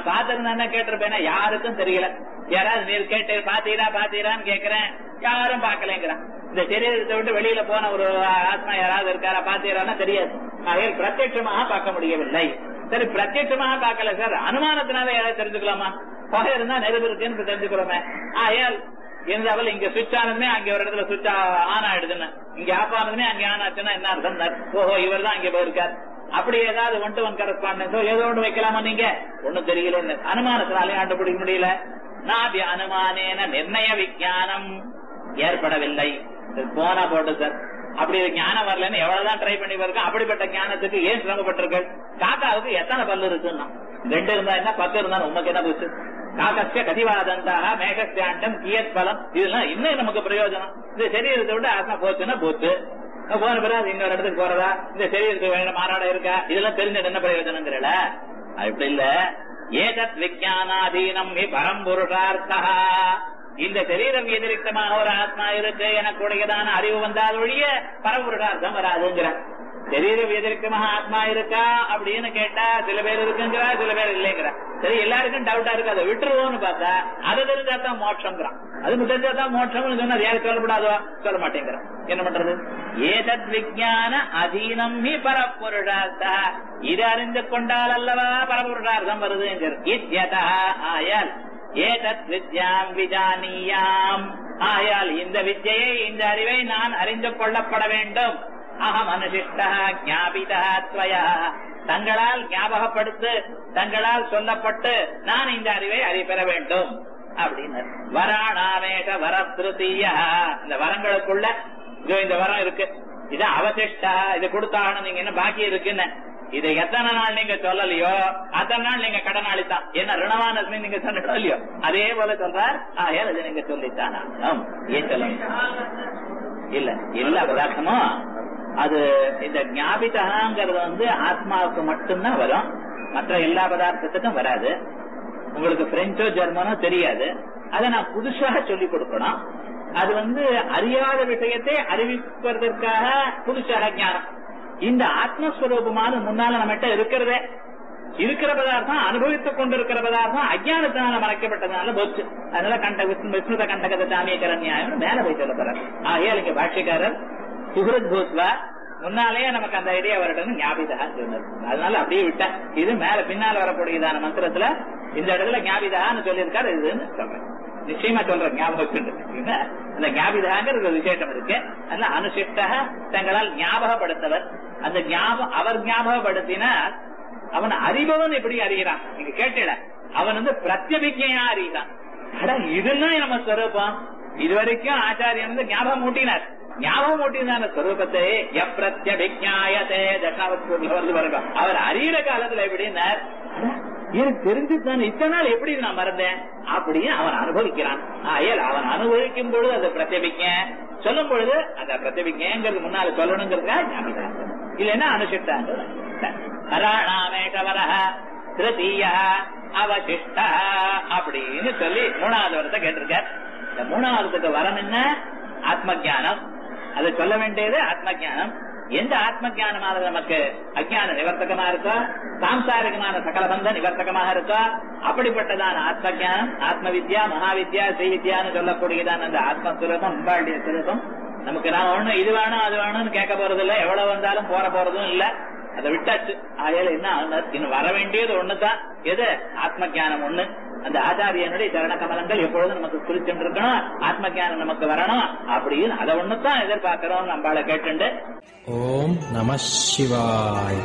நான் பார்த்திருந்தேன்னா கேட்டிருப்பேனா யாருக்கும் தெரியல யாராவது நீர் கேட்டு பாத்தீரா பாத்தீரான்னு கேக்குறேன் யாரும் பாக்கலங்கிறான் இந்த சரீரத்தை விட்டு வெளியில போன ஒரு ஆத்மா யாராவது இருக்காரா பாத்தீரான்னா தெரியாது ஆகையால் பிரத்யட்சமாக பார்க்க முடியவில்லை சரி பிரத்யட்சமாக பார்க்கல சார் அனுமானத்தினால யாராவது தெரிஞ்சுக்கலாமா புகை இருந்தா நெருப்பு இருக்குன்னு தெரிஞ்சுக்கிறோமே ஆகையால் இருந்தாலும் இங்க சுவிட்ச் ஆனதுமே அங்க ஒரு இடத்துல சுவிட்ச் ஆன் ஆயிடுதுன்னு இங்க ஆஃப் ஆனதுமே அங்க ஆன் ஆச்சுன்னா என்ன அர்த்தம் ஓஹோ இவர் தான் அங்க போயிருக்கார் அப்படி ஏதாவது ஒன் டு ஒன் கரஸ்பாண்டன்ஸோ ஏதோ ஒன்று வைக்கலாமா நீங்க ஒண்ணும் தெரியல அனுமானத்தினாலையும் கண்டுபிடிக்க முடியல நாபி அனுமானேன நிர்ணய விஞ்ஞானம் ஏற்படவில்லை இது போனா போட்டு சார் அப்படி ஒரு ஞானம் வரலன்னு எவ்வளவுதான் ட்ரை பண்ணி பாருங்க அப்படிப்பட்ட ஞானத்துக்கு ஏன் சிரமப்பட்டிருக்கள் காக்காவுக்கு எத்தனை பல்லு இருக்குன்னா ரெண்டு இருந்தா என்ன பத்து இருந்தா உமக்கு என்ன போச்சு காக்கசிய கதிவாதந்தாக மேகஸ்டாண்டம் கியத் பலம் இதெல்லாம் இன்னும் நமக்கு பிரயோஜனம் இந்த சரீரத்தை விட்டு ஆத்மா போச்சுன்னா போச்சு போன பிறகு இன்னொரு இடத்துக்கு போறதா இந்த சரீரத்துக்கு வேணும் மாறாட இருக்கா இதெல்லாம் தெரிஞ்சது என்ன பிரயோஜனங்கிறல அப்படி இல்ல ஏதத் விஜயானாதீனம் ஹி பரம்புருஷார்த்தா இந்த சரீரம் எதிரிக்தமாக ஒரு ஆத்மா இருக்கு எனக்குடையதான அறிவு வந்தால் ஒழிய பரம்புருஷார்த்தம் வராதுங்கிற சரீரம் எதிர்க்கமாக ஆத்மா இருக்கா அப்படின்னு கேட்டா சில பேர் இருக்குங்கிறா சில பேர் இல்லைங்கிறா சரி எல்லாருக்கும் டவுட்டா இருக்கு அதை விட்டுருவோம்னு பார்த்தா அது தெரிஞ்சாதான் மோட்சம்ங்கிறான் அது தெரிஞ்சாதான் மோட்சம்னு சொன்னா யாரும் சொல்லப்படாதோ சொல்ல மாட்டேங்கிறான் என்ன பண்றது ஏதத் விஜயான அதீனம் ஹி பரப்புருஷார்த்தா இது அறிந்து கொண்டால் அல்லவா பரபுருஷார்த்தம் வருதுங்கிற இத்யதா ஆயால் ஏதத் வித்யாம் விஜானியாம் ஆயால் இந்த வித்யை இந்த அறிவை நான் அறிந்து கொள்ளப்பட வேண்டும் அகம் அனுசிஷ்டா ஞாபிதா துவயா தங்களால் ஞாபகப்படுத்து தங்களால் சொல்லப்பட்டு நான் இந்த அறிவை அறிபெற வேண்டும் அப்படின்னு வராணாமேக வரத்ருதீய இந்த வரங்களுக்குள்ள இதோ இந்த வரம் இருக்கு இது அவசிஷ்டா இது கொடுத்தாகணும் நீங்க என்ன பாக்கி இருக்குன்னு இதை எத்தனை நாள் நீங்க சொல்லலையோ அத்தனை நாள் நீங்க கடனாளி தான் என்ன ரிணவான நீங்க சொன்னோ இல்லையோ அதே போல சொல்றார் ஆயால் இதை நீங்க சொல்லித்தான் ஆகணும். ஏன் சொல்லணும் இல்ல எல்லா பதார்த்தமும் அது இந்த ஞாபிதகாங்கிறது வந்து ஆத்மாவுக்கு மட்டும்தான் வரும் மற்ற எல்லா பதார்த்தத்துக்கும் வராது உங்களுக்கு பிரெஞ்சோ ஜெர்மனோ தெரியாது அதை நான் புதுசாக சொல்லிக் கொடுக்கணும் அது வந்து அறியாத விஷயத்தை அறிவிப்பதற்காக புதுசாக ஞானம் இந்த ஆத்மஸ்வரூபமான முன்னால நம்மகிட்ட இருக்கிறதே இருக்கிற பதார்த்தம் அனுபவித்துக் கொண்டிருக்கிற பதார்த்தம் அஜானத்தினால மறைக்கப்பட்டதுனால போச்சு அதனால கண்ட விஷ்ணு விஷ்ணுத கண்டகத சாமியக்கர நியாயம் மேல போய் சொல்லப்படுறார் ஆகையால் இங்க பாஷ்யக்காரர் சுகிருத் பூத்வா முன்னாலேயே நமக்கு அந்த ஐடியா வரட்டும் ஞாபிதா சொன்னது அதனால அப்படியே விட்டேன் இது மேல பின்னால வரக்கூடியதான மந்திரத்துல இந்த இடத்துல ஞாபிதான்னு சொல்லியிருக்காரு இதுன்னு சொல்றேன் நிச்சயமா சொல்றேன் ஞாபகம் அந்த ஞாபிதாங்கிற ஒரு விசேஷம் இருக்கு அதனால அனுசிஷ்ட தங்களால் ஞாபகப்படுத்தவர் அந்த ஞாபகம் அவர் ஞாபகப்படுத்தினார் அவன் அறிபவன் எப்படி அறிகிறான் நீங்க கேட்டல அவன் வந்து பிரத்யபிக்கையா அறிகிறான் அட இதுதான் நம்ம ஸ்வரூபம் இதுவரைக்கும் ஆச்சாரியன் வந்து ஞாபகம் ஊட்டினார் ஞாபகம் ஊட்டினான ஸ்வரூபத்தை எப்பிரத்யபிஜாயத்தே தசாவத்து வந்து பாருங்க அவர் அறிகிற காலத்துல எப்படின்னார் எனக்கு தெரிஞ்சுதான் இத்தனை நாள் எப்படி நான் மறந்தேன் அப்படின்னு அவன் அனுபவிக்கிறான் ஆயல் அவன் அனுபவிக்கும் பொழுது அது பிரத்யபிக்க சொல்லும் பொழுது அந்த பிரத்யபிக்கிறது முன்னால சொல்லணுங்கிறதுக்காக ஞாபகம் இல்லைன்னா அனுசிட்டாங்க ஹராணாமேஷவரஹ திருத்தீய அவசிஷ்ட அப்படின்னு சொல்லி மூணாவது வரத்தை கேட்டிருக்கார் இந்த மூணாவதுக்கு வரம் என்ன ஆத்ம ஜானம் அதை சொல்ல வேண்டியது ஆத்ம ஜானம் எந்த ஆத்ம ஜானமானது நமக்கு அஜான நிவர்த்தகமா இருக்கோ சாம்சாரிகமான சகல பந்த நிவர்த்தகமாக இருக்கோ அப்படிப்பட்டதான ஆத்ம ஜானம் ஆத்ம வித்யா மகாவித்யா ஸ்ரீ வித்யான்னு சொல்லக்கூடியதான அந்த ஆத்ம சுரூபம் அம்பாளுடைய சுரூபம் நமக்கு நான் ஒண்ணு இது வேணும் அது வேணும்னு கேட்க போறது இல்ல எவ்வளவு வந்தாலும் போற போறதும் இல்ல அதை விட்டாச்சு ஆகையால என்ன ஆகுது? இன்னும் வர வேண்டியது ஒண்ணுதான் எது ஆத்ம ஜானம் ஒண்ணு அந்த ஆச்சாரியனுடைய சரண கமலங்கள் எப்பொழுதும் நமக்கு குறிச்சுட்டு இருக்கணும் ஆத்ம ஜானம் நமக்கு வரணும் அப்படின்னு அதை ஒண்ணுதான் எதிர்பார்க்கிறோம் நம்மளால கேட்டுண்டு ஓம் நம சிவாய்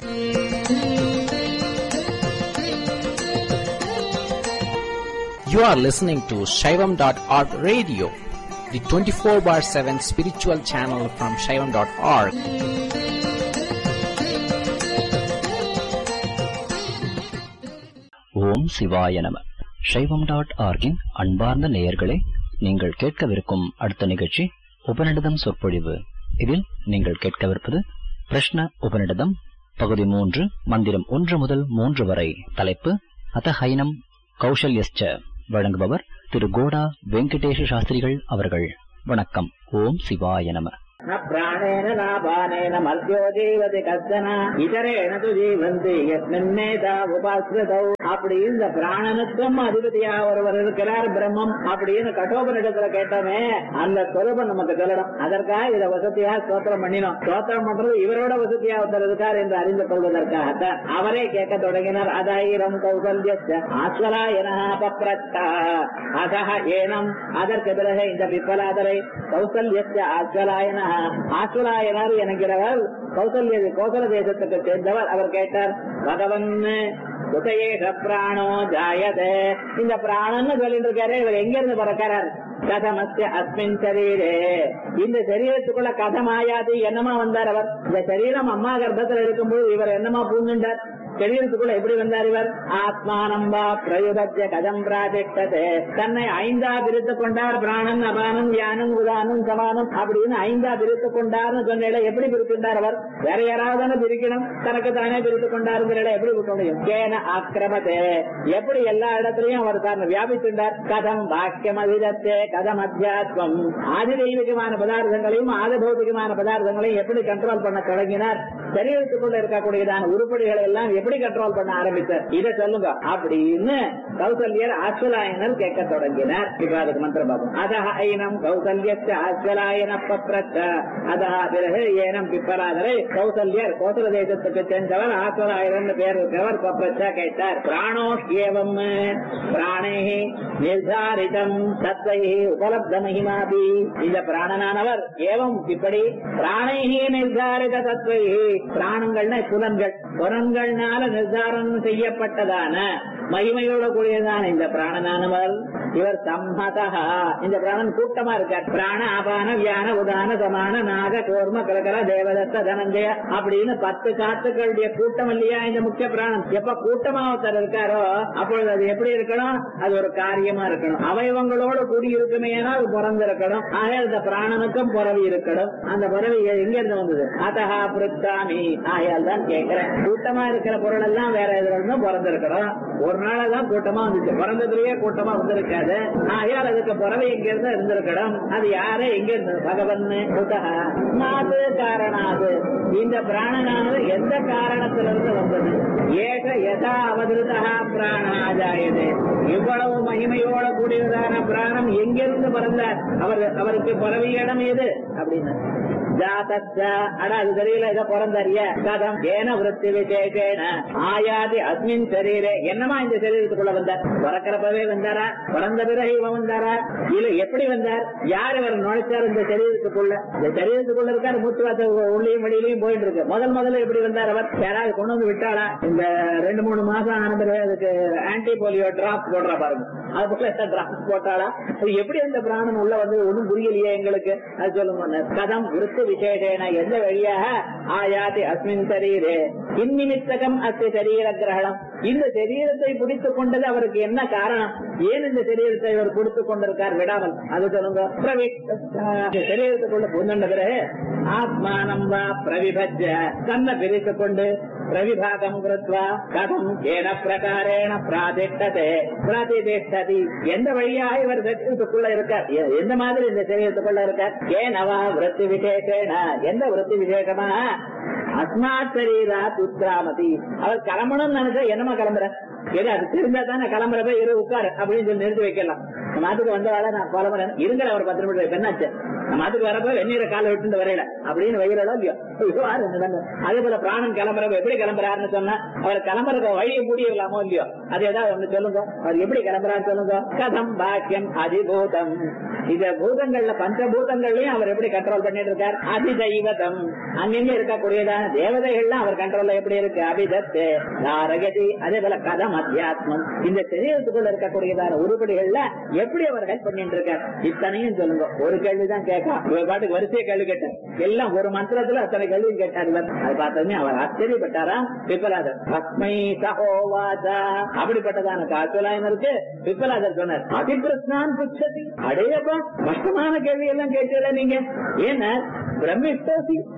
You are listening to Shaivam.org radio, the 24 bar 7 spiritual channel from Shaivam.org. ஓம் சிவாய நம சைவம் டாட் ஆர்கின் அன்பார்ந்த நேயர்களே நீங்கள் கேட்கவிருக்கும் அடுத்த நிகழ்ச்சி உபநிடதம் சொற்பொழிவு இதில் நீங்கள் கேட்கவிருப்பது பிரஷ்ன உபநிடதம் பகுதி மூன்று மந்திரம் ஒன்று முதல் மூன்று வரை தலைப்பு அத்தஹைனம் கௌசல்யஸ்ச வழங்குபவர் திரு கோடா வெங்கடேஷ சாஸ்திரிகள் அவர்கள் வணக்கம் ஓம் சிவாய நம ந பிராணேன நாபானேன மர்த்தியோ ஜீவதி கஷ்டன இதரேன து ஜீவந்தி யஸ்மின்னேதா உபாசிரதௌ அப்படி இந்த பிராணனுக்கும் அதிபதியா ஒருவர் இருக்கிறார் பிரம்மம் அப்படின்னு கட்டோபனிடத்துல கேட்டோமே அந்த சொரூபம் நமக்கு சொல்லணும் அதற்காக இதை வசதியா ஸ்தோத்திரம் பண்ணினோம் ஸ்தோத்திரம் பண்றது இவரோட வசதியா ஒருத்தர் இருக்கார் என்று அறிந்து கொள்வதற்காகத்தான் அவரே கேட்க தொடங்கினார் அதாயிரம் கௌசல்யஸ்ய ஆஸ்வலாயனா பப்ரத்தா அதஹ ஏனம் அதற்கு பிறகு இந்த பிப்பலாதரை கௌசல்யஸ்ய ஆஸ்வலாயனா ஆஸ்வலாயனார் என்கிறவர் கௌசல்ய கோசல தேசத்துக்கு சேர்ந்தவர் அவர் கேட்டார் பகவன் குதையேஷ பிராணோ ஜாயதே இந்த பிராணன்னு சொல்லிட்டு இருக்காரு இவர் எங்க இருந்து பிறக்கிறார் கதமஸ்ய அஸ்மின் சரீரே இந்த சரீரத்துக்குள்ள கதமாயாது என்னமா வந்தார் அவர் இந்த சரீரம் அம்மா கர்ப்பத்தில் இருக்கும்போது இவர் என்னமா பூங்குண்டார் சரீரத்துக்குள்ள எப்படி வந்தார் இவர் ஆத்மானம்பா பிரயுதஜ கதம் பிராஜெக்டதே தன்னை ஐந்தா பிரித்து கொண்டார் பிராணன் அபானம் யானம் உதானம் சமானம் அப்படின்னு ஐந்தா பிரித்து கொண்டார்னு சொன்ன எப்படி பிரித்துண்டார் அவர் வேற யாராவது பிரிக்கணும் தனக்கு தானே பிரித்து கொண்டாருங்கிற இடம் எப்படி இருக்க முடியும் கேன ஆக்கிரமத்தே எப்படி எல்லா இடத்துலயும் அவர் தான் வியாபித்துண்டார் கதம் வாக்கியம் அதிதத்தே கதம் அத்தியாத்மம் ஆதி தெய்வீகமான பதார்த்தங்களையும் ஆதி பௌதிகமான பதார்த்தங்களையும் எப்படி கண்ட்ரோல் பண்ண தொடங்கினார் சரீரத்துக்குள்ள இருக்கக்கூடியதான உருப்படிகளை எல்லாம் எப்படி கண்ட்ரோல் பண்ண ஆரம்பித்தார் இதை சொல்லுங்க அப்படின்னு கௌசல்யர் ஆஸ்வலாயனர் கேட்க தொடங்கினார் இப்ப அதுக்கு மந்திரம் பார்ப்போம் அதஹ ஐனம் கௌசல்யஸ்ய ஆஸ்வலாயன பப்ரச்ச அதஹ பிறகு ஏனம் பிப்பராதரை கௌசல்யர் கோசல தேசத்துக்கு சென்றவர் ஆஸ்வலாயரன் பேர் இருக்கிறவர் பப்ரச்ச கேட்டார் பிராணோ ஏவம் பிராணே நிர்தாரிதம் தத்தை உபலப்த மகிமாபி இந்த பிராணனானவர் ஏவம் இப்படி பிராணைஹி நிர்தாரித தத்வை பிராணங்கள்னா புலன்கள் புலன்கள்னால நிர்தாரம் செய்யப்பட்டதான மகிமையோட கூடியதான இந்த பிராணனானவர் இவர் சம்மதா இந்த பிராணன் கூட்டமா இருக்கார் பிராண அபான வியான உதான சமான நாக கோர்ம கலகல தேவதத்த தனஞ்சய அப்படின்னு பத்து காத்துக்களுடைய கூட்டம் இல்லையா இந்த முக்கிய பிராணம் எப்ப கூட்டமா ஒருத்தர் இருக்காரோ அப்பொழுது அது எப்படி இருக்கணும் அது ஒரு காரியமா இருக்கணும் அவயவங்களோட கூடி இருக்குமே அது பிறந்து இருக்கணும் ஆக இந்த பிராணனுக்கும் பிறவி இருக்கணும் அந்த பிறவி எங்க இருந்து வந்தது அதஹா பிருத்தாமி ஆகையால் தான் கேட்கிறேன் கூட்டமா இருக்கிற பொருள் எல்லாம் வேற எதுல இருந்தும் பிறந்திருக்கணும் ஒரு நாளதான் கூட்டமா வந்துச்சு பிறந்ததுலயே கூட்டமா வந்திருக்காது ஆகையால் அதுக்கு பிறவி எங்க இருந்து இருந்திருக்கணும் அது யாரு எங்க இருந்து பகவன் குதஹா மாது காரணாது இந்த பிராணனானது எந்த காரணத்திலிருந்து வந்தது ஏக யதா அவதிருதா பிராணாஜாயது இவ்வளவு மகிமையோட கூடியதான பிராணம் எங்கிருந்து பிறந்தார் அவர் அவருக்கு பிறவி இடம் எது அப்படின்னு ஜாதஸ்ய அட அது தெரியல இத பிறந்தறிய கதம் ஏன விருத்தி விசேஷேன ஆயாதி அஸ்மின் சரீரே என்னமா இந்த சரீரத்துக்குள்ள வந்தார் பிறக்கிறப்பவே வந்தாரா பிறந்த பிறகு இவன் வந்தாரா இல்ல எப்படி வந்தார் யார் இவர் நுழைச்சார் இந்த சரீரத்துக்குள்ள இந்த சரீரத்துக்குள்ள இருக்காரு மூச்சு வாத்த உள்ளியும் வெளியிலையும் போயிட்டு இருக்கு முதல் முதல்ல எப்படி வந்தார் அவர் யாராவது கொண்டு வந்து விட்டாளா இந்த ரெண்டு மூணு மாசம் ஆன பிறகு அதுக்கு ஆன்டி போலியோ டிராப் போடுறா பாருங்க அது போல டிராப் போட்டாளா அது எப்படி அந்த பிராணம் உள்ள வந்து ஒண்ணும் புரியலையே எங்களுக்கு அது சொல்லுங்க கதம் விருத்து விசேஷேன எந்த வழியாக ஆயாதி அஸ்மின் சரீரே இந்நிமித்தகம் அஸ்ய சரீர கிரகணம் இந்த சரீரத்தை பிடித்துக் கொண்டது அவருக்கு என்ன காரணம் ஏன் இந்த சரீரத்தை அவர் பிடித்துக் கொண்டிருக்கார் விடாமல் அது சொல்லுங்க பிரவிஷ்ட சரீரத்துக்குள்ள புந்தண்ட பிறகு ஆத்மானம் வா பிரவிபஜ்ய தன்னை பிரித்துக் கொண்டு பிரவிபாகம் கிருத்வா கதம் ஏன பிரகாரேண பிராதிஷ்டதே பிராதிஷ்டதி எந்த வழியாக இவர் சரீரத்துக்குள்ள இருக்கார் எ- எந்த மாதிரி இந்த சரீரத்துக்குள்ள இருக்கார் ஏனவா விருத்தி விசேஷேன எந்த விருத்தி விசேஷமா அஸ்மாத் சரீரா துத்ராமதி அவர் கிளம்பணும்னு நினைச்சா என்னமா கிளம்புற ஏதோ அது தெரிஞ்சா தானே கிளம்புற போய் இரு உட்காரு அப்படின்னு சொல்லி நிறுத்தி வைக்கலாம் நம்ம நாட்டுக்கு வந்தவாள நான் கிளம்புறேன் இருங்கல ஒரு பத்து நிமிடம் என்னாச்சு நம்ம நாட்டுக்கு வரப்போ வெந்நீரை காலை விட்டு வரையில அப்படின்னு வைகிறதோ இல்லையோ ஐயோ, ஆறு நிமிடம். அதே போல பிராணன் கிளம்புறப்ப எப்படி கிளம்புறாருன்னு சொன்னா அவர் கிளம்புறத வழியை முடியலாமோ இல்லையோ அது ஏதாவது ஒண்ணு சொல்லுங்க அவர் எப்படி கிளம்புறான்னு சொல்லுங்க கதம் பாக்கியம் அதிபூதம் இந்த பூதங்கள்ல பஞ்சபூதங்கள்லயும் அவர் எப்படி கண்ட்ரோல் பண்ணிட்டு இருக்கார் அதிதெய்வதம் அங்கங்க இருக்கக்கூடியதான தேவதைகள்லாம் அவர் கண்ட்ரோல்ல எப்படி இருக்கு அபிதத்து நாரகதி அதே போல கதம் அத்தியாத்மம் இந்த சரீரத்துக்குள்ள இருக்கக்கூடியதான உருப்படிகள்ல எப்படி அவர் ஹெல்ப் பண்ணிட்டு இருக்கார் இத்தனையும் சொல்லுங்க ஒரு கேள்விதான் கேட்கலாம் இவர் பாட்டுக்கு வரிசையை கேள்வி கேட்டார் எல்லாம் ஒரு மந்திரத்துல அத்தனை கேள்வியும் கேட்டார் இவர் அது பார்த்ததுமே அவர் ஆச்சரியப்பட்டாராம் பிப்பலாதர் பத்மை சகோவாசா அப்படிப்பட்டதான காத்துலாயனருக்கு பிப்பலாதர் சொன்னார் அதிபிரஸ்னான் புச்சதி அடையப்பா கஷ்டமான கேள்வி எல்லாம் கேட்கல நீங்க ஏன்னா பிரம்மிஷ்டோசி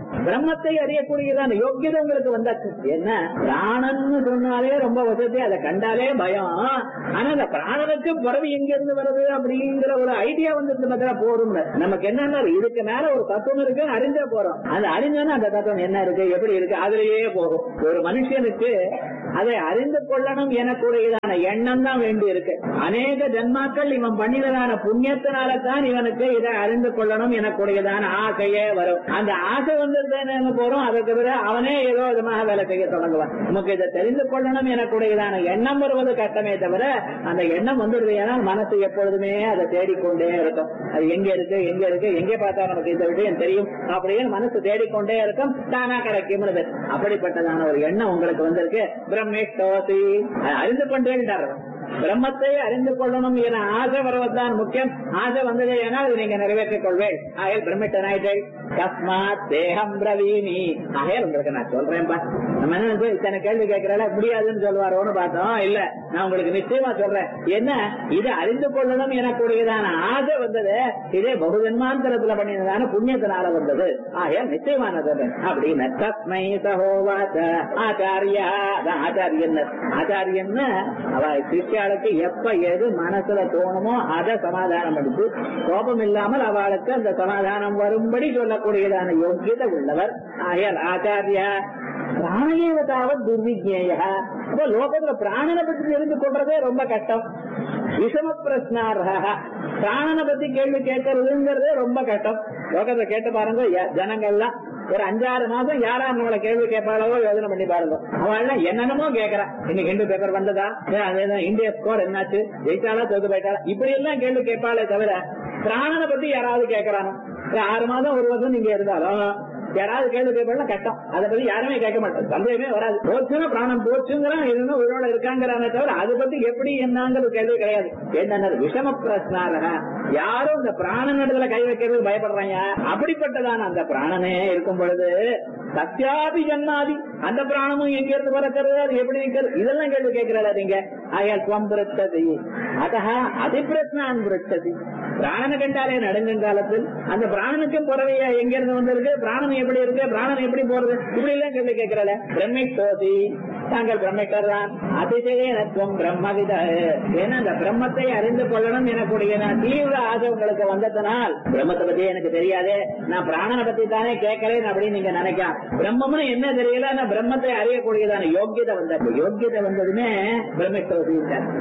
பிரம்மத்தை அறியக்கூடியதான யோக்கியதை உங்களுக்கு வந்தாச்சு என்ன பிராணன்னு சொன்னாலே ரொம்ப வசதி அதை கண்டாலே பயம் ஆனா அந்த பிராணனுக்கு பிறவி எங்க இருந்து வருது அப்படிங்கிற ஒரு ஐடியா வந்து பார்த்தா போதும் நமக்கு என்னன்னா இதுக்கு மேல ஒரு தத்துவம் இருக்கு அறிஞ்சா போறோம் அது அறிஞ்சோன்னா அந்த தத்துவம் என்ன இருக்கு எப்படி இருக்கு அதுலயே போகும் ஒரு மனுஷனுக்கு அதை அறிந்து கொள்ளணும் எனக்குரியதான எண்ணம் தான் வேண்டி இருக்கு அநேக ஜன்மாக்கள் இவன் பண்ணினதான புண்ணியத்தினால தான் இவனுக்கு இதை அறிந்து கொள்ளணும் எனக்குரியதான ஆசையே வரும் அந்த ஆசை வந்திருந்தேன்னு போறோம் அதை தவிர அவனே ஏதோ விதமாக வேலை செய்ய தொடங்குவான் நமக்கு இதை தெரிந்து கொள்ளணும் எனக்குரியதான எண்ணம் வருவது கட்டமே தவிர அந்த எண்ணம் வந்துடுது ஏன்னா மனசு எப்பொழுதுமே அதை தேடிக்கொண்டே இருக்கும் அது எங்க இருக்கு எங்க இருக்கு எங்கே பார்த்தா நமக்கு இந்த விஷயம் தெரியும் அப்படின்னு மனசு தேடிக்கொண்டே இருக்கும் தானா கிடைக்கும் அப்படிப்பட்டதான ஒரு எண்ணம் உங்களுக்கு வந்திருக்கு பிரம்மேஷ்டோசி அறிந்து கொண்டேன்டார் பிரம்மத்தை அறிந்து கொள்ளணும் என ஆசை வருவதுதான் முக்கியம் ஆசை வந்தது ஏன்னா அது நீங்க நிறைவேற்றிக் கொள்வேன் ஆகையால் பிரமிட்டனாயிட்டேன் தஸ்மாத் தேகம் பிரவீமி ஆகையால் உங்களுக்கு நான் சொல்றேன்பா நம்ம என்ன நினைச்சோம், இத்தனை கேள்வி கேட்கறால முடியாதுன்னு சொல்லுவாரோன்னு பார்த்தோம் இல்ல நான் உங்களுக்கு நிச்சயமா சொல்றேன் என்ன இது அறிந்து கொள்ளணும் எனக்கூடியதான ஆசை வந்தது இதே பகுஜன்மாந்தரத்துல பண்ணினதான புண்ணியத்தினால வந்தது ஆகையால் நிச்சயமான சொல்றேன் அப்படின்னு தஸ்மை சகோவாச்ச ஆச்சாரியா அதான் ஆச்சாரியன் ஆச்சாரியன்னு அவ சிஷ்யாளுக்கு எப்ப எது மனசுல தோணுமோ அதை சமாதானம் பண்ணிட்டு கோபம் இல்லாமல் அவளுக்கு அந்த சமாதானம் வரும்படி சொல்லக்கூடியதான யோக்கியதை உள்ளவர் ஆயல் ஆச்சாரியா பிராணேவதாவது துர்விஜேய அப்ப லோகத்துல பிராணனை பத்தி தெரிந்து கொள்றதே ரொம்ப கஷ்டம் விஷம பிரஸ்னார்ஹ பிராணனை பத்தி கேள்வி கேட்கறதுங்கிறதே ரொம்ப கஷ்டம் லோகத்தை கேட்டு பாருங்க ய- ஜனங்கள்லாம் ஒரு அஞ்சாறு மாசம் யாரா நம்மளை கேள்வி கேட்பாளவோ யோசனை பண்ணி பாருங்க அவள் என்னென்னமோ கேட்கறா இன்னைக்கு ஹிந்து பேப்பர் வந்ததா ஏன் அதேதான் இந்தியா ஸ்கோர் என்னாச்சு ஜெயிச்சாலா தோத்து போயிட்டாளா இப்படி எல்லாம் கேள்வி கேட்பாளே தவிர பிராணனை பத்தி யாராவது கேட்கறானோ ஒரு ஆறு மாதம் ஒரு வருஷம் நீங்க இருந்தாலும் யாராவது கேள்வி கேட்பாலும் கஷ்டம் அதை பத்தி யாருமே கேட்க மாட்டோம் சந்தேகமே வராது போச்சுன்னா பிராணம் போச்சுங்கிறான் இன்னும் உயிரோட இருக்காங்கிறானே தவிர அதை பத்தி எப்படி என்னங்கிறது கேள்வி கிடையாது என்ன விஷம பிரஸ்னாரக யாரும் இந்த பிராணன் இடத்துல கை வைக்கிறது பயப்படுறாங்க அப்படிப்பட்டதான அந்த பிராணனே இருக்கும் பொழுது சத்யாபி ஜன்மாதி அந்த பிராணமும் எங்க இருந்து பிறக்கிறது அது எப்படி இருக்கிறது இதெல்லாம் கேள்வி கேட்கிறாளா நீங்க ஆயால் துவம் பிறத்தது அதா அதிபிரஸ்னான் பிறத்தது பிராணனை கண்டாலே நடுங்கும் காலத்தில் அந்த பிராணனுக்கும் புறவையா எங்க இருந்து வந்திருக்கு பிராணன் எப்படி இருக்கு பிராணன் எப்படி போறது இப்படி எல்லாம் கேள்வி கேட்கிறாள் பிரம்மிட்டோதி தாங்கள் பிரம்மிட்டர் தான் அதிசயத்துவம் பிரம்மவித ஏன்னா அந்த பிரம்மத்தை அறிந்து கொள்ளணும் எனக்கூடிய நான் தீவிர ஆசை உங்களுக்கு வந்ததனால் பிரம்மத்தை பத்தி எனக்கு தெரியாதே நான் பிராணனை பத்தி தானே கேட்கிறேன் அப்படின்னு நீங்க நினைக்கலாம் பிரம்மம்னு என்ன தெரியல நான் பிரம்மத்தை அறியக்கூடியதான யோக்கியதை வந்த யோக்கியதை வந்ததுமே பிரம்மிட்டோதி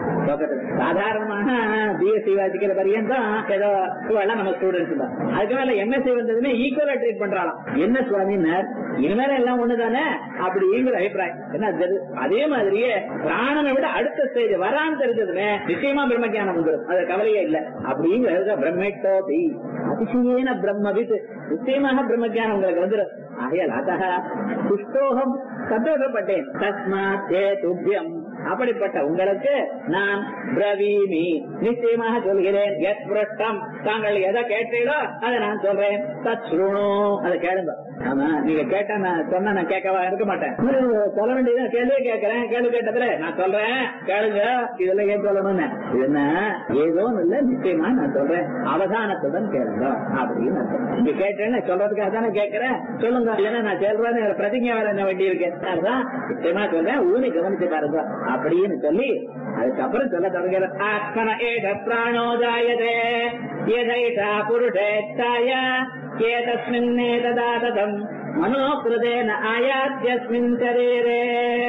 சாதாரணமாக பிஎஸ்சி வாசிக்கிற பரியந்தம் ஏதோ இவெல்லாம் நம்ம ஸ்டூடெண்ட்ஸ் தான் அதுக்கு மேல எம்எஸ்சி வந்ததுமே ஈக்குவலா ட்ரீட் பண்றாளாம் என்ன சுவாமினர் இனிமேல எல்லாம் ஒண்ணுதானே அப்படிங்கிற அபிப்பிராயம் என்ன தெரி- அதே மாதிரியே பிராணனை விட அடுத்த ஸ்டேஜ் வரான்னு தெரிஞ்சதுமே நிச்சயமா பிரம்மஜானம் வந்துடும் அது கவலையே இல்ல அப்படிங்கிறது பிரம்மேட்டோபி அதிசயேன பிரம்மவித் நிச்சயமாக பிரம்மஜானம் உங்களுக்கு வந்துடும் ஆகையால் அத்தக புஷ்டோகம் சந்தோஷப்பட்டேன் தஸ்மாத் ஏ துப்பியம் அப்படிப்பட்ட உங்களுக்கு நான் பிரவீமி நிச்சயமாக சொல்கிறேன் எத் புரஷ்டம் தாங்கள் எதை கேட்டீங்களோ அதை நான் சொல்றேன் தத் ஸ்ருணு அதை கேளுங்க ஆமா நீங்க கேட்டா நான் சொன்னா நான் கேட்கவா இருக்க மாட்டேன் ஒரு சொல்ல வேண்டியது கேள்வியே கேட்கறேன் கேள்வி கேட்டதுல நான் சொல்றேன் கேளுங்க இதெல்லாம் ஏன் சொல்லணும்னு இது என்ன ஏதோ இல்ல நிச்சயமா நான் சொல்றேன் அவதானத்துடன் கேளுங்க அப்படின்னு அர்த்தம். நீங்க கேட்டேன்னு சொல்றதுக்காக தானே கேட்கறேன் சொல்லுங்க இல்லைன்னா நான் சொல்றேன்னு பிரதிஜை வர என்ன வேண்டி இருக்கு அதுதான் நிச்சயமா சொல்றேன் ஊனி கவனிச்சு பாருங்க அப்படின்னு சொல்லி அதுக்கப்புறம் சொல்ல தொடங்குற ஆத்மன ஏக பிராணோ ஜாயதே எதைஷா புருஷேத்தாய ஏதஸ்மின்னே ததாததம் மனோகிருதேன ஆயாத்யஸ்மின் சரீரே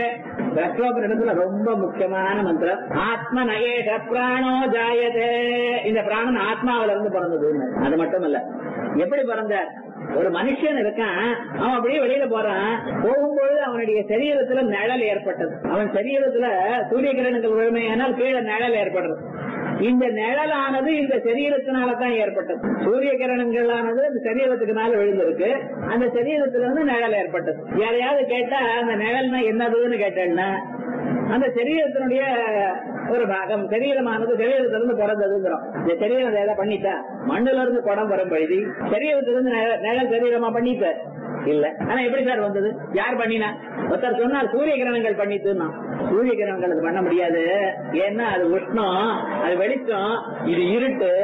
இடத்துல ரொம்ப முக்கியமான மந்திரம் ஆத்ம நயேஷ பிராணோ ஜாயதே இந்த பிராணன் ஆத்மாவில இருந்து பிறந்தது அது மட்டும் இல்ல எப்படி பிறந்தார் ஒரு மனுஷன் இருக்கான் அவன் அப்படியே வெளியில போறான் போகும்பொழுது அவனுடைய சரீரத்துல நிழல் ஏற்பட்டது அவன் சரீரத்துல சூரிய கிரணங்கள் விழுமையானால் கீழே நிழல் ஏற்படுறது இந்த நிழலானது இந்த சரீரத்தினால தான் ஏற்பட்டது சூரிய கிரணங்களானது இந்த சரீரத்துக்கு மேல விழுந்திருக்கு அந்த சரீரத்துல இருந்து நிழல் ஏற்பட்டது யாரையாவது கேட்டா அந்த நிழல்னா என்னதுன்னு கேட்டேன்னா அந்த சரீரத்தினுடைய ஒரு பாகம் சரீரமானது சரீரத்திலிருந்து பிறந்ததுங்கிறோம் இந்த சரீரம் ஏதாவது பண்ணிட்டா மண்ணுல இருந்து குடம் வரும் பழுதி சரீரத்திலிருந்து நிழல் நிழல் சரீரமா பண்ணிட்ட இல்ல ஆனா எப்படி சார் வந்தது யார் பண்ணினா ஒருத்தர் சொன்னார் சூரிய கிரணங்கள் பண்ணிட்டுன்னா சூரிய கிரணங்கள் அது பண்ண முடியாது ஏன்னா அது உஷ்ணம் அது வெளிச்சம் இது இருட்டு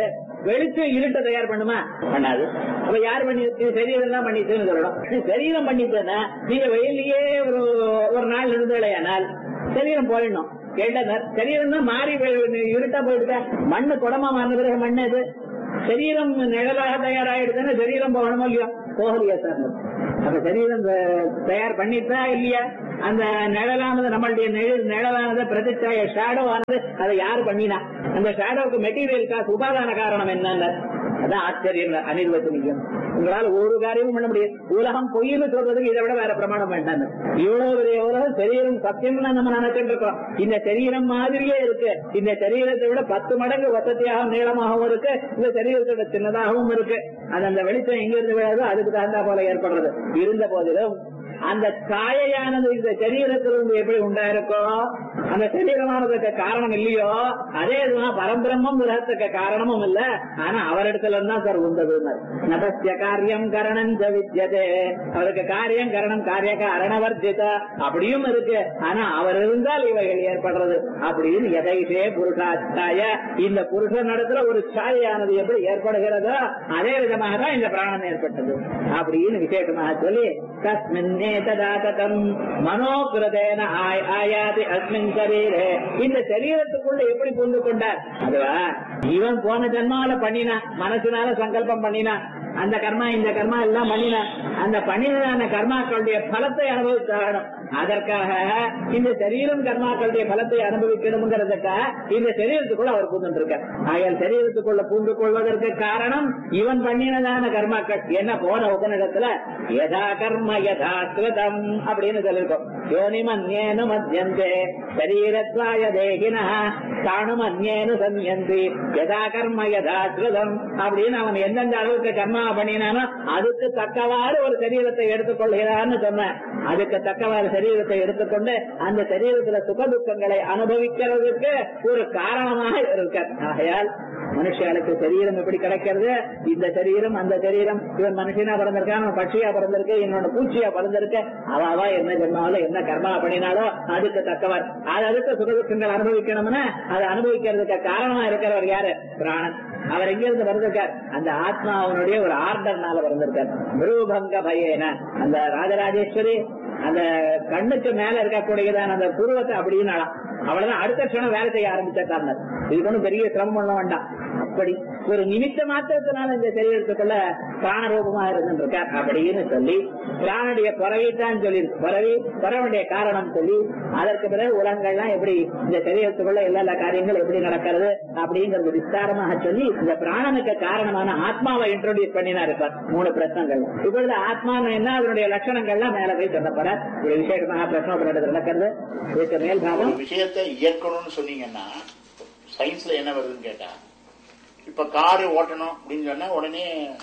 வெளிச்சம் இருட்டை தயார் பண்ணுமா பண்ணாது அப்ப யார் பண்ணி இது சரீரம் தான் பண்ணிச்சுன்னு சொல்லணும் சரீரம் பண்ணிட்டுன்னா நீங்க வெயிலேயே ஒரு ஒரு நாள் இருந்தலையானால் சரீரம் போயிடணும் கேட்டனர் சரீரம் தான் மாறி போய் இருட்டா போயிடுதா மண்ணு குடமா மாறின பிறகு மண்ணு இது சரீரம் நிழலாக தயாராயிடுதுன்னா சரீரம் போகணுமோ இல்லையோ போகலையா சார் அப்ப சரீரம் த- தயார் பண்ணிட்டா இல்லையா அந்த நிழலானது நம்மளுடைய நிழல் நிழலானது பிரதிச்சாய ஷேடோ ஆனது அதை யாரு பண்ணினா அந்த ஷேடோவுக்கு மெட்டீரியல் காசு உபாதான காரணம் என்னன்னு அதான் ஆச்சரியம் அனிர்வச்சனிக்கும் உங்களால ஒரு காரியமும் பண்ண முடியாது உலகம் பொய்னு சொல்றதுக்கு இதை விட வேற பிரமாணம் வேண்டாம் இவ்வளவு பெரிய உலகம் சரீரம் சத்தியம்னு நம்ம நினைச்சிட்டு இருக்கோம் இந்த சரீரம் மாதிரியே இருக்கு இந்த சரீரத்தை விட பத்து மடங்கு வசதியாகவும் நீளமாகவும் இருக்கு இந்த சரீரத்தோட சின்னதாகவும் இருக்கு அது அந்த வெளிச்சம் எங்க இருந்து விழாதோ அதுக்கு தகுந்தா போல ஏற்படுறது இருந்த போதிலும் அந்த காயையானது இந்த சரீரத்திலிருந்து எப்படி உண்டாயிருக்கோ அந்த சரீரமானதுக்கு காரணம் இல்லையோ அதே இதுதான் பரம்பிரம்மம் விரகத்துக்கு காரணமும் இல்ல ஆனா அவரிடத்துல இருந்தா சார் உண்டது நபஸ்ய காரியம் கரணம் ச வித்யதே அவருக்கு காரியம் கரணம் காரிய காரணவர்ஜித அப்படியும் இருக்கு ஆனா அவர் இருந்தால் இவைகள் ஏற்படுறது அப்படின்னு எதைசே புருஷாச்சாய இந்த புருஷன் இடத்துல ஒரு சாயானது எப்படி ஏற்படுகிறதோ அதே விதமாக தான் இந்த பிராணம் ஏற்பட்டது அப்படின்னு விசேஷமாக சொல்லி தஸ்மின்னே ததாதம் மனோகிருதேன ஆய்- ஆயாதி அஸ்மின் சரீரே இந்த சரீரத்துக்குள்ள எப்படி புரிந்து கொண்டார் அதுவா இவன் போன ஜென்மாவில பண்ணினா மனசுனால சங்கல்பம் பண்ணினா அந்த கர்மா இந்த கர்மா எல்லாம் பண்ணினா அந்த பண்ணினான கர்மாக்களுடைய பலத்தை அனுபவித்தாகணும் அதற்காக இந்த சரீரம் கர்மாக்களுடைய பலத்தை அனுபவிக்கணுங்கிறதுக்காக இந்த சரீரத்துக்குள்ள அவர் பூந்து இருக்கார் ஆகையால் சரீரத்துக்குள்ள பூந்து கொள்வதற்கு காரணம் இவன் பண்ணினதான கர்மாக்கள் என்ன போன உபநிடத்துல யதா கர்ம யதா ஸ்ருதம் அப்படின்னு சொல்லிருக்கோம் யோனி மன்யேனு மத்தியந்தே சரீரத்வாய தேகின தானும் அந்நேனு சன்யந்தி யதா கர்ம யதா ஸ்ருதம் அப்படின்னு அவன் எந்தெந்த அளவுக்கு கர்மா பண்ணினானோ அதுக்கு தக்கவாறு ஒரு சரீரத்தை எடுத்துக்கொள்கிறான்னு சொன்னேன் அதுக்கு தக்கவாறு சரீரத்தை எடுத்துக்கொண்டு அந்த சரீரத்துல சுக துக்கங்களை அனுபவிக்கிறதுக்கு ஒரு காரணமாக இருக்க ஆகையால் மனுஷாளுக்கு சரீரம் எப்படி கிடைக்கிறது இந்த சரீரம் அந்த சரீரம் இவன் மனுஷனா பிறந்திருக்கான் அவன் பட்சியா பிறந்திருக்கு இன்னொன்னு பூச்சியா பிறந்திருக்கு அவ அவ என்ன ஜென்மாவில என்ன கர்மா பண்ணினாலோ அதுக்கு தக்கவர் அது அதுக்கு சுகதுக்கங்கள் அனுபவிக்கணும்னா அதை அனுபவிக்கிறதுக்கு காரணமா இருக்கிறவர் யாரு பிராணன் அவர் எங்க இருந்து வந்திருக்கார் அந்த ஆத்மா அவனுடைய ஒரு ஆர்டர்னால வந்திருக்கார் மிருபங்க பயேன அந்த ராஜராஜேஸ்வரி அந்த கண்ணுக்கு மேல இருக்கக்கூடியதான அந்த புருவத்தை அப்படின்னாலாம் அவ்வளவுதான் அடுத்த க்ஷணம் வேலை செய்ய ஆரம்பிச்சிட்டாங்க இதுக்கு ஒண்ணும் பெரிய சிரமம் பண்ண வேண்டாம் அப்படி ஒரு நிமித்த மாத்திரத்தினால இந்த சரீரத்துக்குள்ள பிராணரூபமா இருந்திருக்கார் அப்படின்னு சொல்லி பிராணுடைய பிறவித்தான் சொல்லி பிறவி பிறவனுடைய காரணம் சொல்லி அதற்கு பிறகு உலகங்கள்லாம் எப்படி இந்த சரீரத்துக்குள்ள எல்லா எல்லா காரியங்கள் எப்படி நடக்கிறது அப்படிங்கறது விஸ்தாரமாக சொல்லி இந்த பிராணனுக்கு காரணமான ஆத்மாவை இன்ட்ரோடியூஸ் பண்ணினா இருப்பார் மூணு பிரச்சனைகள் இப்பொழுது ஆத்மா என்ன அதனுடைய லட்சணங்கள்லாம் மேல போய் சொல்ல போற ஒரு விசேஷமாக பிரச்சனை நடக்கிறது இதுக்கு மேல் ஒரு பாகம் விஷயத்தை இயக்கணும்னு சொன்னீங்கன்னா சயின்ஸ்ல என்ன வருதுன்னு கேட்டா இப்ப காரு ஓட்டணும் அப்படின்னு சொன்னா உடனே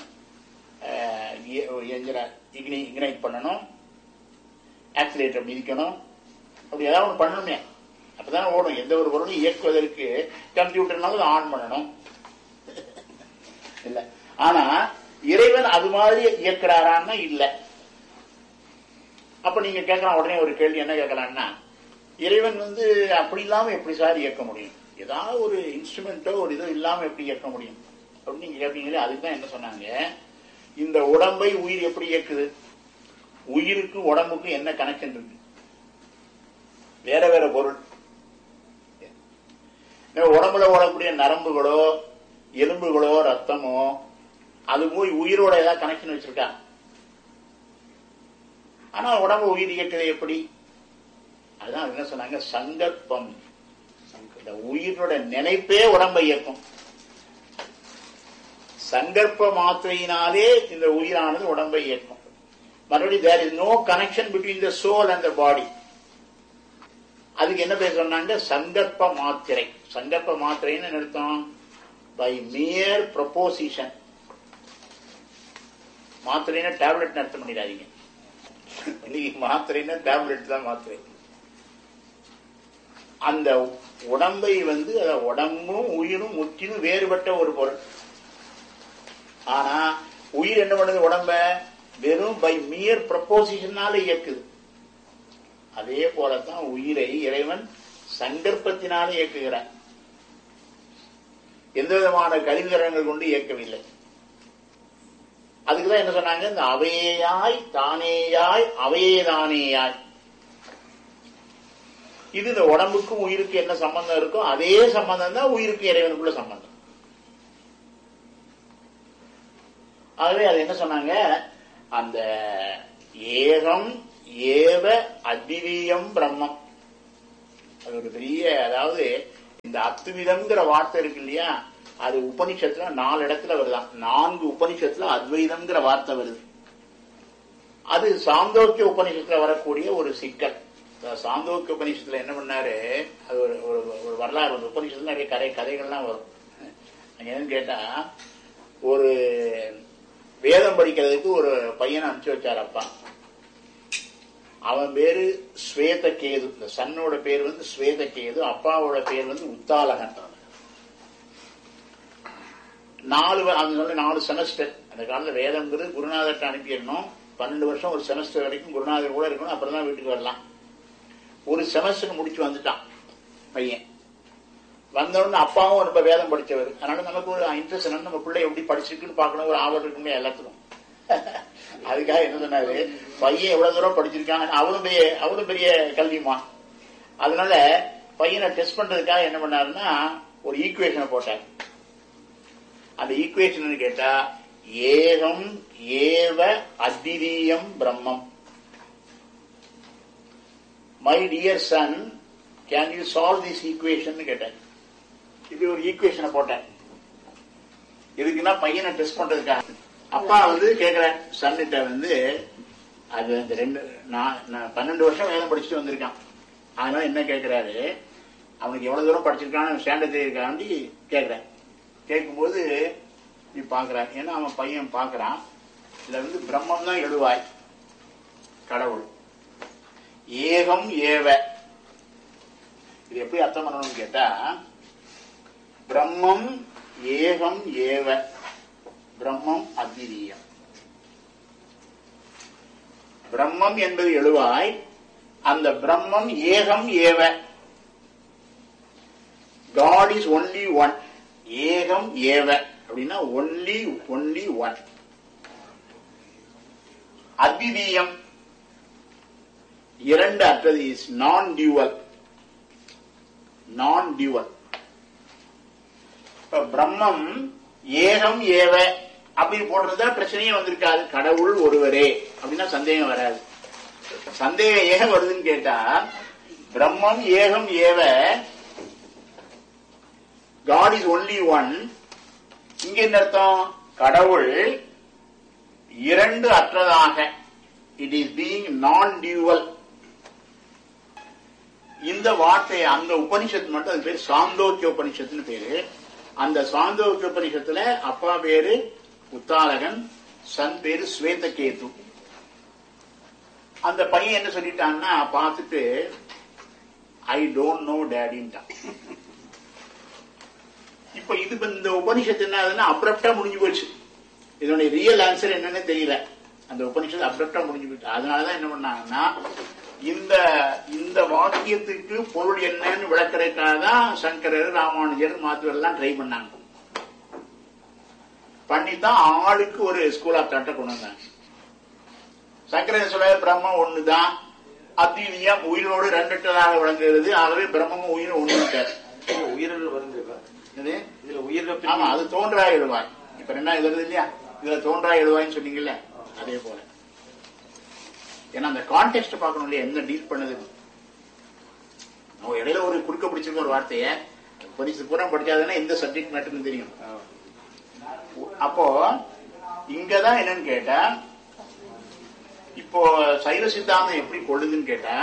இக்னைட் பண்ணணும் ஆக்சிலேட்டர் மிதிக்கணும் அப்படி ஏதாவது ஒன்று பண்ணணுமே அப்பதான் ஓடும் எந்த ஒரு பொருளும் இயக்குவதற்கு கம்ப்யூட்டர்னாலும் ஆன் பண்ணணும் இல்ல ஆனா இறைவன் அது மாதிரி இயக்குறாரான்னா இல்ல அப்ப நீங்க கேட்கலாம் உடனே ஒரு கேள்வி என்ன கேட்கலாம்னா இறைவன் வந்து அப்படி இல்லாம எப்படி சார் இயக்க முடியும் ஏதாவது ஒரு இன்ஸ்ட்ருமெண்ட்டோ ஒரு இதோ இல்லாம எப்படி இயக்க முடியும் அப்படின்னு நீங்க கேட்பீங்களே அதுக்கு தான் என்ன சொன்னாங்க இந்த உடம்பை உயிர் எப்படி இயக்குது உயிருக்கு உடம்புக்கு என்ன கனெக்ஷன் இருக்கு வேற வேற பொருள் இந்த உடம்புல ஓடக்கூடிய நரம்புகளோ எலும்புகளோ ரத்தமோ அது போய் உயிரோட ஏதாவது கனெக்ஷன் வச்சிருக்கா ஆனா உடம்பு உயிர் இயக்குது எப்படி அதுதான் என்ன சொன்னாங்க சங்கல்பம் இந்த உயிரோட நினைப்பே உடம்பை இயக்கும் சங்கல்ப மாத்திரையினாலே இந்த உயிரானது உடம்பை இயக்கும் மறுபடியும் there is no connection between the soul and the body அதுக்கு என்ன பேர் சொன்னாங்க சங்கல்ப மாத்திரை சங்கல்ப மாத்திரைன்னு என்ன அர்த்தம் பை மியர் ப்ரொபோசிஷன் மாத்திரைன்னா டேப்லெட் அர்த்தம் பண்ணிடாதீங்க இன்னைக்கு மாத்திரைன்னா டேப்லெட் தான் மாத்திரை அந்த உடம்பை வந்து அத உடம்பும் உயிரும் முற்றிலும் வேறுபட்ட ஒரு பொருள் ஆனா உயிர் என்ன பண்ணுது உடம்ப வெறும் பை மியர் ப்ரப்போசிஷனால இயக்குது அதே போலத்தான் உயிரை இறைவன் சங்கல்பத்தினால இயக்குகிறார் எந்த விதமான கருவிகரங்கள் கொண்டு இயக்கவில்லை அதுக்குதான் என்ன சொன்னாங்க இந்த அவையாய் தானேயாய் அவையே தானேயாய் இது இந்த உடம்புக்கும் உயிருக்கு என்ன சம்பந்தம் இருக்கோ அதே சம்பந்தம் தான் உயிருக்கு இறைவனுக்குள்ள சம்பந்தம் ஆகவே அது என்ன சொன்னாங்க அந்த ஏகம் ஏவ அத்விதீயம் பிரம்மம் அது ஒரு பெரிய அதாவது இந்த அத்விதம்ங்கிற வார்த்தை இருக்கு இல்லையா அது உபனிஷத்துல நாலு இடத்துல வருதான் நான்கு உபனிஷத்துல அத்வைதம்ங்கிற வார்த்தை வருது அது சாந்தோக்கிய உபனிஷத்துல வரக்கூடிய ஒரு சிக்கல் இந்த சாந்தோக்கிய உபனிஷத்துல என்ன பண்ணாரு அது ஒரு ஒரு- ஒரு வரலாறு ஒரு உபனிஷத்துல நிறைய கதை கதைகள்லாம் வரும் அங்க என்னன்னு கேட்டா ஒரு வேதம் படிக்கிறதுக்கு ஒரு பையனை அனுப்பிச்சு வச்சார் அப்பா அவன் பேரு ஸ்வேத கேது இந்த சன்னோட பேர் வந்து ஸ்வேத கேது அப்பாவோட பேர் வந்து உத்தாலகன் நாலு வ- அவன் சொன்ன நாலு செமஸ்டர் அந்த காலத்துல வேதம்ங்கிறது குருநாதர்கிட்ட அனுப்பிடணும் பன்னெண்டு வருஷம் ஒரு செமஸ்டர் வரைக்கும் குருநாதர் கூட இருக்கணும் அப்புறம் தான் வீட்டுக்கு வரலாம் ஒரு செமஸ்டர் முடிச்சு வந்துட்டான் பையன் வந்தோடனே அப்பாவும் ரொம்ப வேதம் படிச்சவர் அதனால நமக்கு ஒரு இன்ட்ரெஸ்ட் என்ன நம்ம பிள்ளை எப்படி படிச்சிருக்குன்னு பார்க்கணும் ஒரு ஆவல் இருக்குமே எல்லாத்துக்கும் அதுக்காக என்ன சொன்னாரு பையன் எவ்வளவு தூரம் படிச்சிருக்கான் அவனும் பெரிய அவனும் பெரிய கல்விமா அதனால பையனை டெஸ்ட் பண்றதுக்காக என்ன பண்ணாருன்னா ஒரு ஈக்குவேஷனை போட்டார் அந்த ஈக்குவேஷன் கேட்டா ஏகம் ஏவ அத்விதீயம் பிரம்மம் my dear son can you solve this equation கேட்டேன் இப்படி ஒரு ஈக்குவேஷனை போட்டேன் இதுக்குன்னா பையனை டெஸ்ட் பண்றதுக்காக அப்பா வந்து கேக்குறேன் சன்னிட்ட வந்து அது அந்த ரெண்டு நான் நான் பன்னெண்டு வருஷம் வேதம் படிச்சுட்டு வந்திருக்கான் அதனால என்ன கேக்குறாரு அவனுக்கு எவ்வளவு தூரம் படிச்சிருக்கான்னு ஸ்டாண்டர்ட் தெரியிருக்காண்டி கேக்குறேன் கேட்கும்போது நீ பாக்குற ஏன்னா அவன் பையன் பாக்குறான் இதுல வந்து பிரம்மம் தான் எழுவாய் கடவுள் ஏகம் ஏவ இது எப்படி அர்த்தம் பண்ணணும்னு கேட்டா பிரம்மம் ஏகம் ஏவ பிரம்மம் அத்விதீயம் பிரம்மம் என்பது எழுவாய் அந்த பிரம்மம் ஏகம் ஏவ காட் இஸ் ஒன்லி ஒன் ஏகம் ஏவ அப்படின்னா ஒன்லி ஒன்லி ஒன் அத்விதீயம் இரண்டு அற்றது இஸ் நான் டியூவல் நான் டியூவல் இப்ப பிரம்மம் ஏகம் ஏவ அப்படின்னு போடுறதா பிரச்சனையே வந்திருக்காது கடவுள் ஒருவரே அப்படின்னா சந்தேகம் வராது சந்தேகம் ஏன் வருதுன்னு கேட்டா பிரம்மம் ஏகம் ஏவ காட் இஸ் ஒன்லி ஒன் இங்க என்ன அர்த்தம் கடவுள் இரண்டு அற்றதாக it is being non dual இந்த வார்த்தை அந்த உபனிஷத்து மட்டும் அது பேர் சாந்தோக்கிய உபனிஷத்துன்னு பேரு அந்த சாந்தோக்கிய உபனிஷத்துல அப்பா பேரு உத்தாலகன் சன் பேரு ஸ்வேதகேது அந்த பையன் என்ன சொல்லிட்டான்னா பார்த்துட்டு ஐ டோன்ட் நோ டேடின்ட்டான் இப்ப இது இப்ப இந்த உபனிஷத்து என்ன ஆகுதுன்னா அப்ரப்டா முடிஞ்சு போச்சு இதனுடைய ரியல் ஆன்சர் என்னன்னு தெரியல அந்த உபனிஷத்து அப்ரப்டா முடிஞ்சு போச்சு அதனாலதான் என்ன பண்ணாங்கன்னா இந்த இந்த வாக்கியத்துக்கு பொருள் என்னன்னு விளக்கறதுக்காக தான் சங்கரர் ராமானுஜர் மாத்துவர் எல்லாம் ட்ரை பண்ணாங்க பண்ணித்தான் ஆளுக்கு ஒரு ஸ்கூல் ஆஃப் தாட்டை கொண்டு வந்தாங்க சங்கரர் சொல்ல பிரம்மம் ஒண்ணுதான் அத்வீதியம் உயிரோடு ரெண்டற்றதாக விளங்குகிறது ஆகவே பிரம்மமும் உயிரும் ஒண்ணுட்டார் உயிரில் வருது இது இதுல உயிரில ஆமா அது தோன்றா எழுவாய் இப்ப ரெண்டாவது வருது இல்லையா இதுல தோன்றா எழுவாய்ன்னு சொன்னீங்கல்ல அதே போல ஏன்னா அந்த கான்டெக்ட் பார்க்கணும் இல்லையா என்ன டீல் பண்ணுது நம்ம இடையில ஒரு குறுக்க பிடிச்சிருக்க ஒரு வார்த்தைய பரிசு பூரா படிச்சாதுன்னா எந்த சப்ஜெக்ட் மேட்டர்னு தெரியும் அப்போ இங்கதான் என்னன்னு கேட்டா இப்போ சைவ சித்தாந்தம் எப்படி கொள்ளுதுன்னு கேட்டா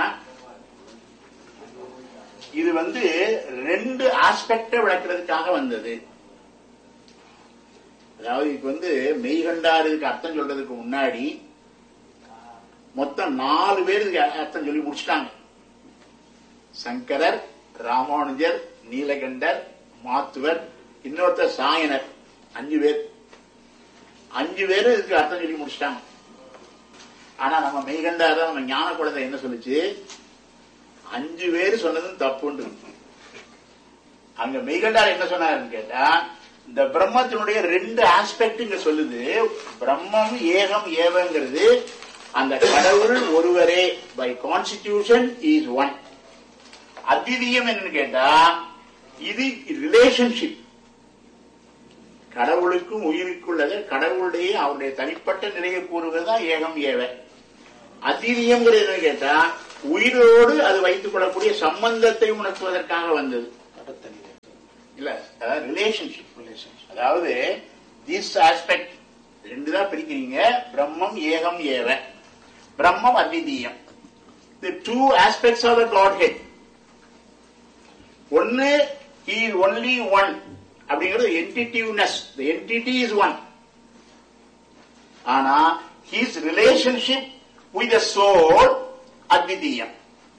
இது வந்து ரெண்டு ஆஸ்பெக்ட விளக்குறதுக்காக வந்தது அதாவது இப்ப வந்து மெய்கண்டாருக்கு அர்த்தம் சொல்றதுக்கு முன்னாடி மொத்தம் நாலு பேர் இதுக்கு அர்த்தம் சொல்லி முடிச்சிட்டாங்க சங்கரர் ராமானுஜர் நீலகண்டர் மாத்துவர் இன்னொருத்தர் சாயனர் அஞ்சு பேர் அஞ்சு பேரும் இதுக்கு அர்த்தம் சொல்லி முடிச்சிட்டாங்க ஆனா நம்ம மெய்கண்டார நம்ம ஞான குழந்தை என்ன சொல்லுச்சு அஞ்சு பேர் சொன்னதும் தப்புன்னு அங்க மெய்கண்டார் என்ன சொன்னாருன்னு கேட்டா இந்த பிரம்மத்தினுடைய ரெண்டு ஆஸ்பெக்ட் இங்க சொல்லுது பிரம்மம் ஏகம் ஏவங்கிறது அந்த கடவுள் ஒருவரே பை கான்ஸ்டிடியூஷன் இஸ் ஒன் அத்விதீயம் என்னன்னு கேட்டா இது ரிலேஷன்ஷிப் கடவுளுக்கும் உயிருக்குள்ளது கடவுளுடைய அவருடைய தனிப்பட்ட நிலையை கூறுவதுதான் ஏகம் ஏவ அத்விதீயம்ங்கிறது என்னன்னு கேட்டா உயிரோடு அது வைத்துக் கொள்ளக்கூடிய சம்பந்தத்தை உணர்த்துவதற்காக வந்தது இல்ல அதாவது ரிலேஷன்ஷிப் அதாவது திஸ் ஆஸ்பெக்ட் ரெண்டு தான் பிரிக்கிறீங்க பிரம்மம் ஏகம் ஏவ பிரம்மம் அத்விதீயம் the two aspects of the Godhead ஒன்னு he is only ஒன் அப்படிங்கிறது entitiveness the entity is one ஆனா his relationship with the soul அத்விதீயம்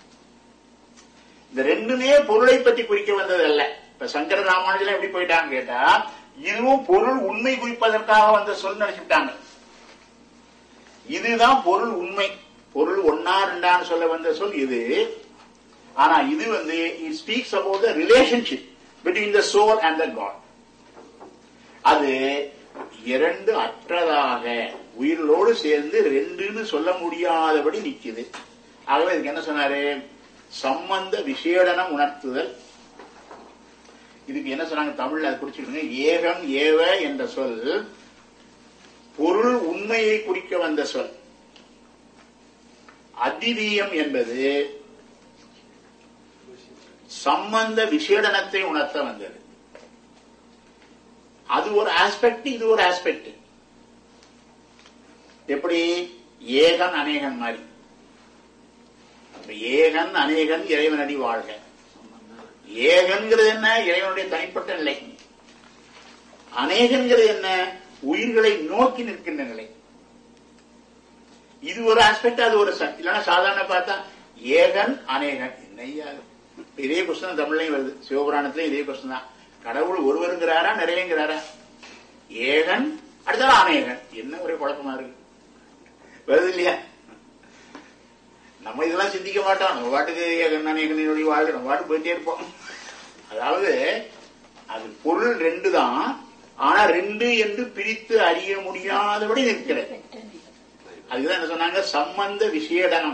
இந்த ரெண்டுமே பொருளை பற்றி குறிக்க வந்தது அல்ல இப்ப சங்கர ராமானுஜன் எப்படி போயிட்டாங்க கேட்டா இதுவும் பொருள் உண்மை குறிப்பதற்காக வந்த சொல் நினைச்சுட்டாங்க இதுதான் பொருள் உண்மை பொருள் ஒன்னா ரெண்டான்னு சொல்ல வந்த சொல் இது ஆனா இது வந்து it speaks about the relationship between the soul and the God அது இரண்டு அற்றதாக உயிரோடு சேர்ந்து ரெண்டுன்னு சொல்ல முடியாதபடி நிக்குது ஆகவே இதுக்கு என்ன சொன்னாரு சம்பந்த விசேடனம் உணர்த்துதல் இதுக்கு என்ன சொன்னாங்க தமிழ்ல அதை குறிச்சுக்கோங்க ஏகம் ஏவ என்ற சொல் பொருள் உண்மையை குறிக்க வந்த சொல் அதிதீயம் என்பது சம்பந்த விசேடனத்தை உணர்த்த வந்தது அது ஒரு ஆஸ்பெக்ட் இது ஒரு ஆஸ்பெக்ட் எப்படி ஏகன் அநேகன் மாதிரி அப்ப ஏகன் அநேகன் இறைவனடி வாழ்க ஏகன்கிறது என்ன இறைவனுடைய தனிப்பட்ட நிலை அநேகன்கிறது என்ன உயிர்களை நோக்கி நிற்கின்ற நிலை இது ஒரு ஆஸ்பெக்ட் அது ஒரு ச- இல்லைன்னா சாதாரண பார்த்தா ஏகன் அநேகன் என்னையா இது? இதே கொஸ்டின் தமிழ்லையும் வருது சிவபுராணத்திலையும் இதே கொஸ்டின் தான் கடவுள் ஒருவருங்கிறாரா நிறையங்கிறாரா ஏகன் அடுத்தது அநேகன் என்ன ஒரே குழப்பமா இருக்கு வருது இல்லையா நம்ம இதெல்லாம் சிந்திக்க மாட்டோம் நம்ம பாட்டுக்கு ஏகன் அநேகனுடைய வாழ்க்கை நம்ம பாட்டு போயிட்டே இருப்போம் அதாவது அது பொருள் ரெண்டு தான் ஆனா ரெண்டு என்று பிரித்து அறிய முடியாதபடி நிற்கிறது அதுதான் என்ன சொன்னாங்க சம்பந்த விசேடனம்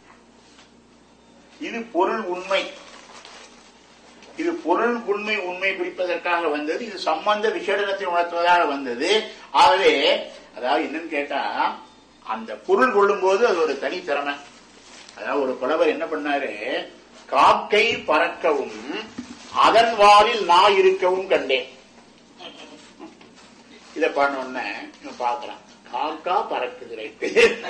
இது பொருள் உண்மை இது பொருள் உண்மை உண்மை குறிப்பதற்காக வந்தது இது சம்பந்த விசேடனத்தை உணர்த்துவதாக வந்தது ஆகவே அதாவது என்னன்னு கேட்டா அந்த பொருள் கொள்ளும் போது அது ஒரு தனி திறமை அதாவது ஒரு புலவர் என்ன பண்ணாரு காக்கை பறக்கவும் அதன் வாலில் நான் இருக்கவும் கண்டேன் இத பண்ண உடனே இவன் பார்க்கறான் காக்கா பறக்குது ரைட்டு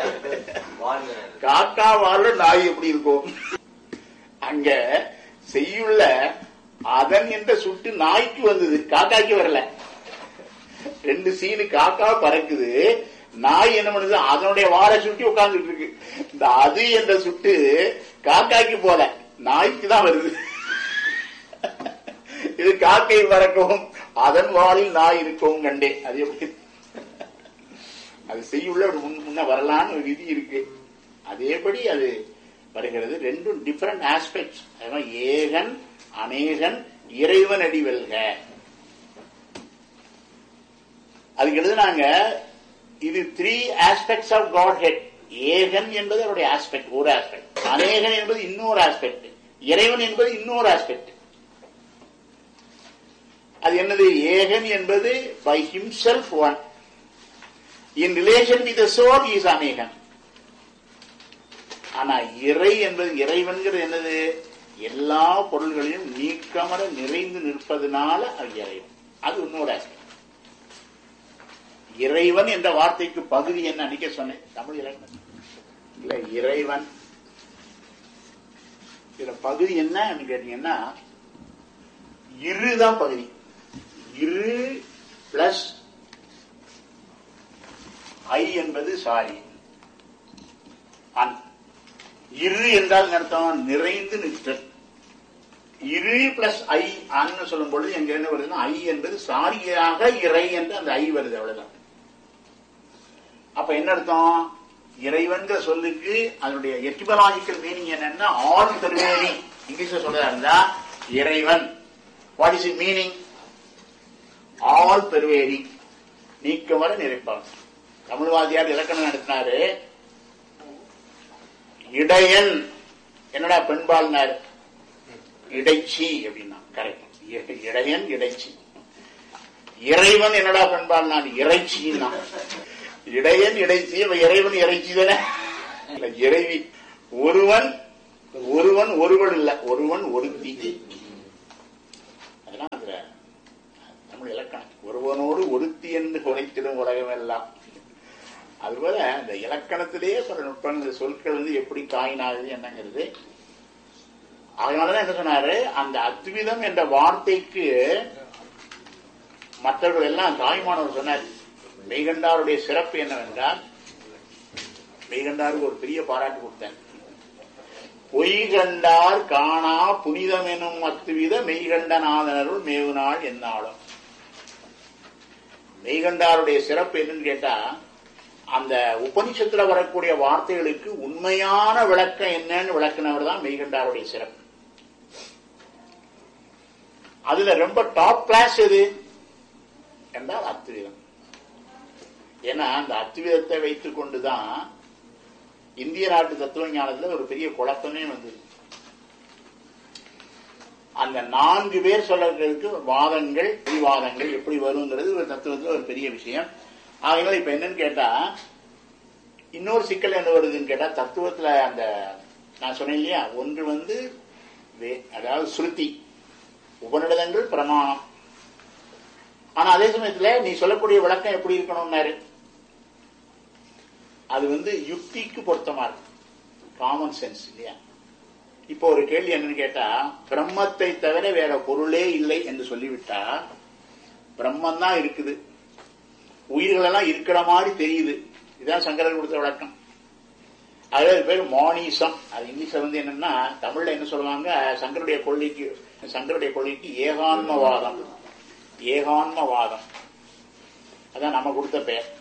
காக்கா வாழ்ல நாய் எப்படி இருக்கும் அங்க செய்யுள்ள அதன் என்ற சுட்டு நாய்க்கு வந்தது காக்காக்கு வரல ரெண்டு சீனு காக்கா பறக்குது நாய் என்ன பண்ணுது அதனுடைய வாழை சுட்டி உட்கார்ந்துட்டு இருக்கு இந்த அது என்ற சுட்டு காக்காக்கு போல நாய்க்கு தான் வருது இது காக்கை பறக்கவும் அதன் வாளில் நாய் இருக்கவும் கண்டேன் அது எப்படி அது செய்யுள்ள ஒரு முன் முன்ன வரலான்னு ஒரு விதி இருக்கு அதேபடி அது வருகிறது ரெண்டும் டிஃபரெண்ட் ஆஸ்பெக்ட்ஸ் அதனால ஏகன் அநேகன் இறைவன் அடி வெல்க அதுக்கு எழுதுனாங்க இது three aspects of Godhead ஏகன் என்பது அவருடைய ஆஸ்பெக்ட் ஒரு ஆஸ்பெக்ட் அநேகன் என்பது இன்னொரு ஆஸ்பெக்ட் இறைவன் என்பது இன்னொரு ஆஸ்பெக்ட் அது என்னது ஏகன் என்பது by himself one in relation with soul is அநேகன் ஆனா இறை என்பது இறைவன்கிறது என்னது எல்லா பொருள்களிலும் நீக்கமர நிறைந்து நிற்பதனால அது இறைவன் அது இன்னொரு aspect. இறைவன் என்ற வார்த்தைக்கு பகுதி என்ன அன்னைக்க சொன்னேன் தமிழ் இலக்கணம் இல்ல இறைவன் இதுல பகுதி என்ன கேட்டீங்கன்னா இருதான் பகுதி இரு பிளஸ் ஐ என்பது சாரி அன் இரு என்றால் என்ன அர்த்தம் நிறைந்து நிற்றல் இரு பிளஸ் ஐ அன்னு சொல்லும் பொழுது எங்க என்ன வருதுன்னா ஐ என்பது சாரியாக இறை என்று அந்த ஐ வருது அவ்வளவுதான் அப்ப என்ன அர்த்தம் இறைவன்கிற சொல்லுக்கு அதனுடைய எட்டிபலாஜிக்கல் மீனிங் என்னன்னா ஆல் பெர்வேடிங் இங்கிலீஷ்ல சொல்றதா இருந்தா இறைவன் what is it meaning all பெருவேரி நீக்கமர நிறைப்பான் தமிழ்வாதியார் இலக்கணம் நடத்தினாரு இடையன் என்னடா பெண்பாள்னாரு இடைச்சி அப்படின்னா கரெக்ட் இடையன் இடைச்சி இறைவன் என்னடா பெண்பாள் நான் இறைச்சின்னா இடையன் இடைச்சி அவன் இறைவன் இறைச்சி தானே இல்ல, இறைவி ஒருவன் ஒருவன் ஒருவன் இல்ல ஒருவன் ஒருத்தி அதெல்லாம் அதுல தமிழ் இலக்கணம் ஒருவனோடு ஒருத்தி என்று குறைத்திடும் உலகம் எல்லாம் அதுபோல இந்த இலக்கணத்திலேயே பல நுட்பங்கள் சொற்கள் வந்து எப்படி காயினாகுது என்னங்கிறது அதனாலதான் என்ன சொன்னாரு அந்த அத்விதம் என்ற வார்த்தைக்கு மற்றவர்கள் எல்லாம் தாய்மானவர் சொன்னார் மெய்கண்டாருடைய சிறப்பு என்னவென்றால் மெய்கண்டாருக்கு ஒரு பெரிய பாராட்டு கொடுத்தேன் பொய் கண்டார் காணா புனிதம் எனும் அத்துவித மெய்கண்டநாதனருள் மேவுநாள் என்னாலும் மெய்கண்டாருடைய சிறப்பு என்னன்னு கேட்டா அந்த உபனிஷத்துல வரக்கூடிய வார்த்தைகளுக்கு உண்மையான விளக்கம் என்னன்னு விளக்குனவர் தான் மெய்கண்டாருடைய சிறப்பு அதுல ரொம்ப டாப் கிளாஸ் எது என்றால் அத்துவிதம் ஏன்னா அந்த அத்துவிதத்தை வைத்துக் கொண்டுதான் இந்திய நாட்டு தத்துவ ஞானத்துல ஒரு பெரிய குழப்பமே வந்தது அந்த நான்கு பேர் சொல்றதுக்கு வாதங்கள் விவாதங்கள் எப்படி வருங்கிறது ஒரு தத்துவத்துல ஒரு பெரிய விஷயம் ஆகையினால இப்ப என்னன்னு கேட்டா இன்னொரு சிக்கல் என்ன வருதுன்னு கேட்டா தத்துவத்துல அந்த நான் சொன்னேன் இல்லையா ஒன்று வந்து வே- அதாவது ஸ்ருதி உபநிடதங்கள் பிரமாணம் ஆனா அதே சமயத்துல நீ சொல்லக்கூடிய விளக்கம் எப்படி இருக்கணும்னாரு அது வந்து யுக்திக்கு பொருத்தமா இருக்கு காமன் சென்ஸ் இல்லையா இப்போ ஒரு கேள்வி என்னன்னு கேட்டா பிரம்மத்தை தவிர வேற பொருளே இல்லை என்று சொல்லிவிட்டா பிரம்மம் தான் இருக்குது உயிர்கள் எல்லாம் இருக்கிற மாதிரி தெரியுது இதுதான் சங்கரர் கொடுத்த விளக்கம் அதாவது அது பேர் மானிசம் அது இங்கிலீஷ்ல வந்து என்னன்னா தமிழ்ல என்ன சொல்லுவாங்க சங்கருடைய கொள்கைக்கு சங்கருடைய கொள்கைக்கு ஏகான்மவாதம் ஏகான்மவாதம் அதான் நம்ம கொடுத்த பெயர்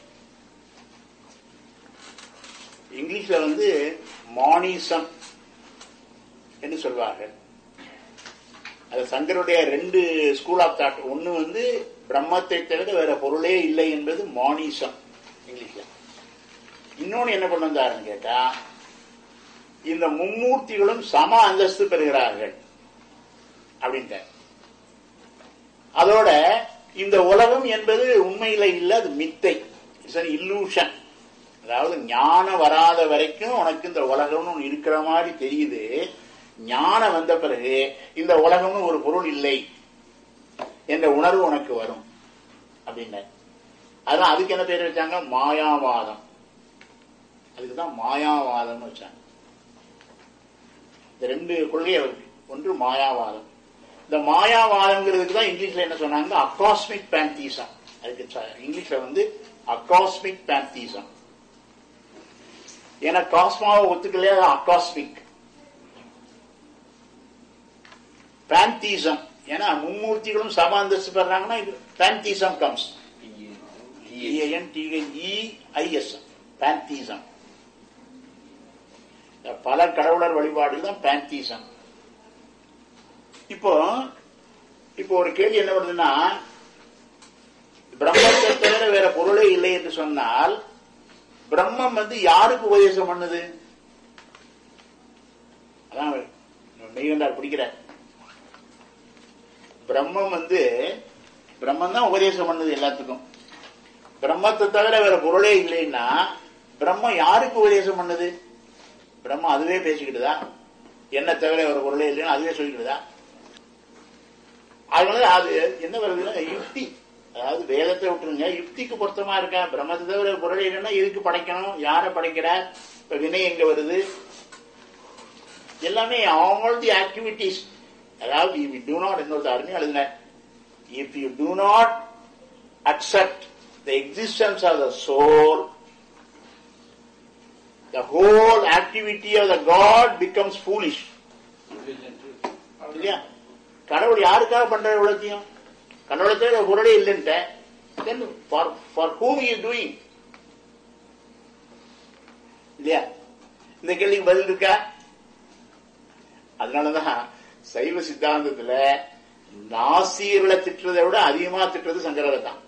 இங்கிலீஷ்ல வந்து மானிசம் என்று சொல்வார்கள் அது சங்கருடைய ரெண்டு ஸ்கூல் ஆஃப் தாட் ஒன்னு வந்து பிரம்மத்தை தவிர வேற பொருளே இல்லை என்பது மானிசம் இங்கிலீஷ்ல இன்னொன்னு என்ன கொண்டு வந்தாருன்னு கேட்டா இந்த மும்மூர்த்திகளும் சம அந்தஸ்து பெறுகிறார்கள் அப்படின்ட்டு அதோட இந்த உலகம் என்பது உண்மையில இல்ல அது மித்தை இட்ஸ் அன் இல்லூஷன் அதாவது ஞானம் வராத வரைக்கும் உனக்கு இந்த உலகம்னு ஒண்ணு இருக்கிற மாதிரி தெரியுது ஞானம் வந்த பிறகு இந்த உலகம்னு ஒரு பொருள் இல்லை என்ற உணர்வு உனக்கு வரும் அப்படின்னு அதான் அதுக்கு என்ன பேர் வச்சாங்க மாயாவாதம் அதுக்கு தான் மாயாவாதம்னு வச்சாங்க இந்த ரெண்டு கொள்கை அவருக்கு ஒன்று மாயாவாதம் இந்த மாயாவாதம்ங்கிறதுக்கு தான் இங்கிலீஷ்ல என்ன சொன்னாங்க அக்காஸ்மிக் பேந்தீசம் அதுக்கு ச- இங்கிலீஷ்ல வந்து அக்காஸ்மிக் பேந்தீசம் ஏன்னா காஸ்மாவை ஒத்துக்கலையே அது அக்காஸ்மிக் பேந்தீசம் ஏன்னா மும்மூர்த்திகளும் சம அந்தஸ்து பெறாங்கன்னா இது பேந்தீசம் கம்ஸ் இஎன்டிஐஎஸ் பேந்தீசம் பல கடவுளர் வழிபாடு தான் பேந்தீசம் இப்போ இப்போ ஒரு கேள்வி என்ன வருதுன்னா பிரம்மத்தை தவிர வேற பொருளே இல்லை என்று சொன்னால் பிரம்மம் வந்து யாருக்கு உபதேசம் பண்ணுது அதான் மெய்கண்டார் பிடிக்கிற பிரம்மம் வந்து பிரம்மம் தான் உபதேசம் பண்ணுது எல்லாத்துக்கும் பிரம்மத்தை தவிர வேற பொருளே இல்லைன்னா பிரம்மம் யாருக்கு உபதேசம் பண்ணுது பிரம்மம் அதுவே பேசிக்கிட்டுதா என்ன தவிர வேற பொருளே இல்லைன்னா அதுவே சொல்லிக்கிட்டுதா அதனால அது என்ன வருதுன்னா யுக்தி அதாவது வேதத்தை விட்டுருங்க யுக்திக்கு பொருத்தமா இருக்கா பிரம்மத்தை தவிர பொருள் இல்லைன்னா எதுக்கு படைக்கணும் யாரை படைக்கிற இப்ப வினை எங்க வருது எல்லாமே ஆல் தி ஆக்டிவிட்டிஸ் அதாவது if you do not இன்னொரு அருமையா எழுதுன if you do not accept the existence of the soul the whole activity of the god becomes foolish இல்லையா கடவுள் யாருக்காக பண்ற இவ்வளத்தையும் கடவுளை தவிர பொருளே இல்லைன்ட்ட then for for whom he is doing இல்லையா இந்த கேள்விக்கு பதில் இருக்கா அதனாலதான் சைவ சித்தாந்தத்துல நாசியர்களை திட்டுறதை விட அதிகமா திட்டுறது சங்கரரை தான்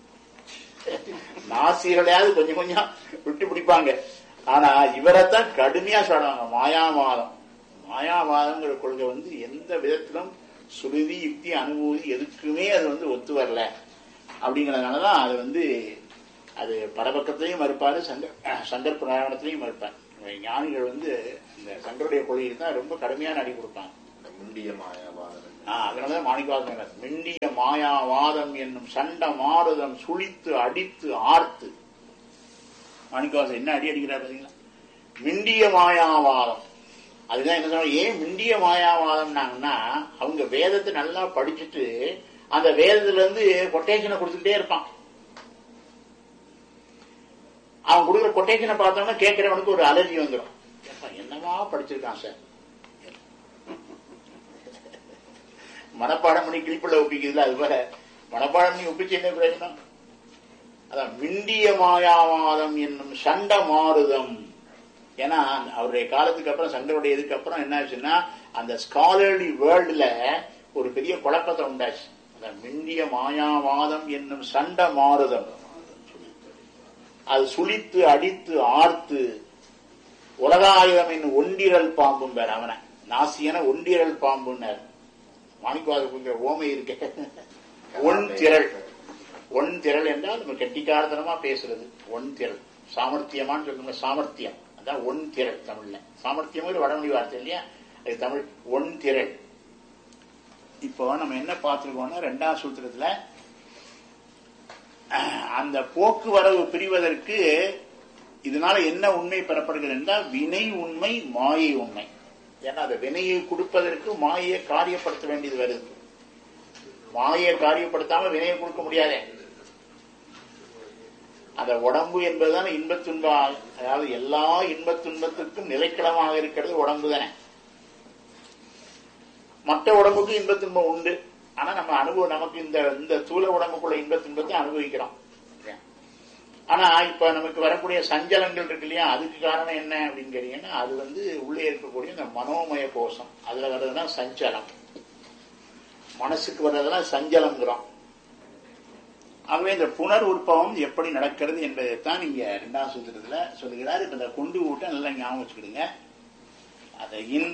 நாசிகளையாவது கொஞ்சம் கொஞ்சம் விட்டு பிடிப்பாங்க ஆனா இவரைத்தான் கடுமையா சொல்றாங்க மாயாவாதம் மாயாவாதங்கிற கொள்கை வந்து எந்த விதத்திலும் சுருதி யுக்தி அனுபூதி எதுக்குமே அது வந்து ஒத்து வரல அப்படிங்கறதுனாலதான் அது வந்து அது பரபக்கத்திலையும் மறுப்பாரு சங்கர் சங்கர் புராணத்திலையும் மறுப்பார் ஞானிகள் வந்து இந்த சங்கருடைய கொள்கையை தான் ரொம்ப கடுமையான அடி கொடுப்பாங்க இந்த முண்டிய மாயாவாதம் ஆ, அதனாலதான் மாணிக்கவாசன் மிண்டிய மாயாவாதம் என்னும் சண்ட மாறுதம் சுழித்து அடித்து ஆர்த்து மாணிக்கவாசன் என்ன அடி அடிக்கிறார் பாத்தீங்களா மிண்டிய மாயாவாதம் அதுதான் என்ன சொல்றாங்க ஏன் மிண்டிய மாயாவாதம்னாங்கன்னா அவங்க வேதத்தை நல்லா படிச்சுட்டு அந்த வேதத்துல இருந்து கொட்டேஷனை கொடுத்துட்டே இருப்பான் அவன் கொடுக்குற கொட்டேஷனை பார்த்தோம்னா கேட்கிறவனுக்கு ஒரு அலர்ஜி வந்துடும் ஏப்பா, என்னவா படிச்சிருக்கான் சார் மனப்பாடம் பண்ணி கிளிப்பிள்ள ஒப்பிக்குதுல அது போல மனப்பாடம் பண்ணி ஒப்பிச்சு என்ன பிரயோஜனம் அதான் விண்டிய மாயாவாதம் என்னும் சண்ட மாறுதம் ஏன்னா அவருடைய காலத்துக்கு அப்புறம் சங்கருடைய இதுக்கு அப்புறம் என்ன ஆச்சுன்னா அந்த ஸ்காலர்லி வேர்ல்டுல ஒரு பெரிய குழப்பத்தை உண்டாச்சு அதான் விண்டிய மாயாவாதம் என்னும் சண்ட மாறுதம் அது சுழித்து அடித்து ஆர்த்து உலகாயுதம் என்னும் ஒண்டிரல் பாம்பும் பேர் அவனை நாசியன ஒண்டிரல் பாம்புன்னார் மாணிக்கவாதக்குங்கிற ஓமை இருக்க ஒன் திரள் ஒன் திரள் என்றால் நம்ம கெட்டிக்காரத்தனமா பேசுறது ஒன் திரள் சாமர்த்தியமான்னு சொல்லுங்க சாமர்த்தியம் அதான் ஒன் திரள் தமிழ்ல சாமர்த்தியம் ஒரு வடமொழி வார்த்தை இல்லையா அது தமிழ் ஒன் திரள் இப்போ நம்ம என்ன பார்த்திருக்கோம்னா ரெண்டாம் சூத்திரத்துல அஹ், அந்த போக்குவரவு பிரிவதற்கு இதனால என்ன உண்மை பெறப்படுகிறது என்றால் வினை உண்மை மாயை உண்மை ஏன்னா அந்த வினையை கொடுப்பதற்கு மாயை காரியப்படுத்த வேண்டியது வருது மாயை காரியப்படுத்தாம வினையை கொடுக்க முடியாதே அந்த உடம்பு என்பதுதான் இன்பத் துன்ப அதாவது எல்லா இன்பத் துன்பத்துக்கும் நிலைக்களமாக இருக்கிறது உடம்பு தானே மற்ற உடம்புக்கு இன்பத் துன்பம் உண்டு ஆனா நம்ம அனுபவம் நமக்கு இந்த இந்த தூள உடம்புக்குள்ள இன்பத் துன்பத்தை அனுபவிக்கிறோம் ஆனா இப்ப நமக்கு வரக்கூடிய சஞ்சலங்கள் இருக்கு இல்லையா அதுக்கு காரணம் என்ன அப்படின்னு கேட்டீங்கன்னா அது வந்து உள்ளே இருக்கக்கூடிய இந்த மனோமய கோஷம் அதுல வர்றதுன்னா சஞ்சலம் மனசுக்கு வர்றதெல்லாம் சஞ்சலம்ங்கிறோம் ஆகவே இந்த புனர் உற்பவம் எப்படி நடக்கிறது என்பதைத்தான் இங்க இரண்டாம் சூத்திரத்துல சொல்லுகிறார் இப்ப இந்த கொண்டு ஊட்ட நல்லா ஞாபகம் வச்சுக்கிடுங்க அந்த இன்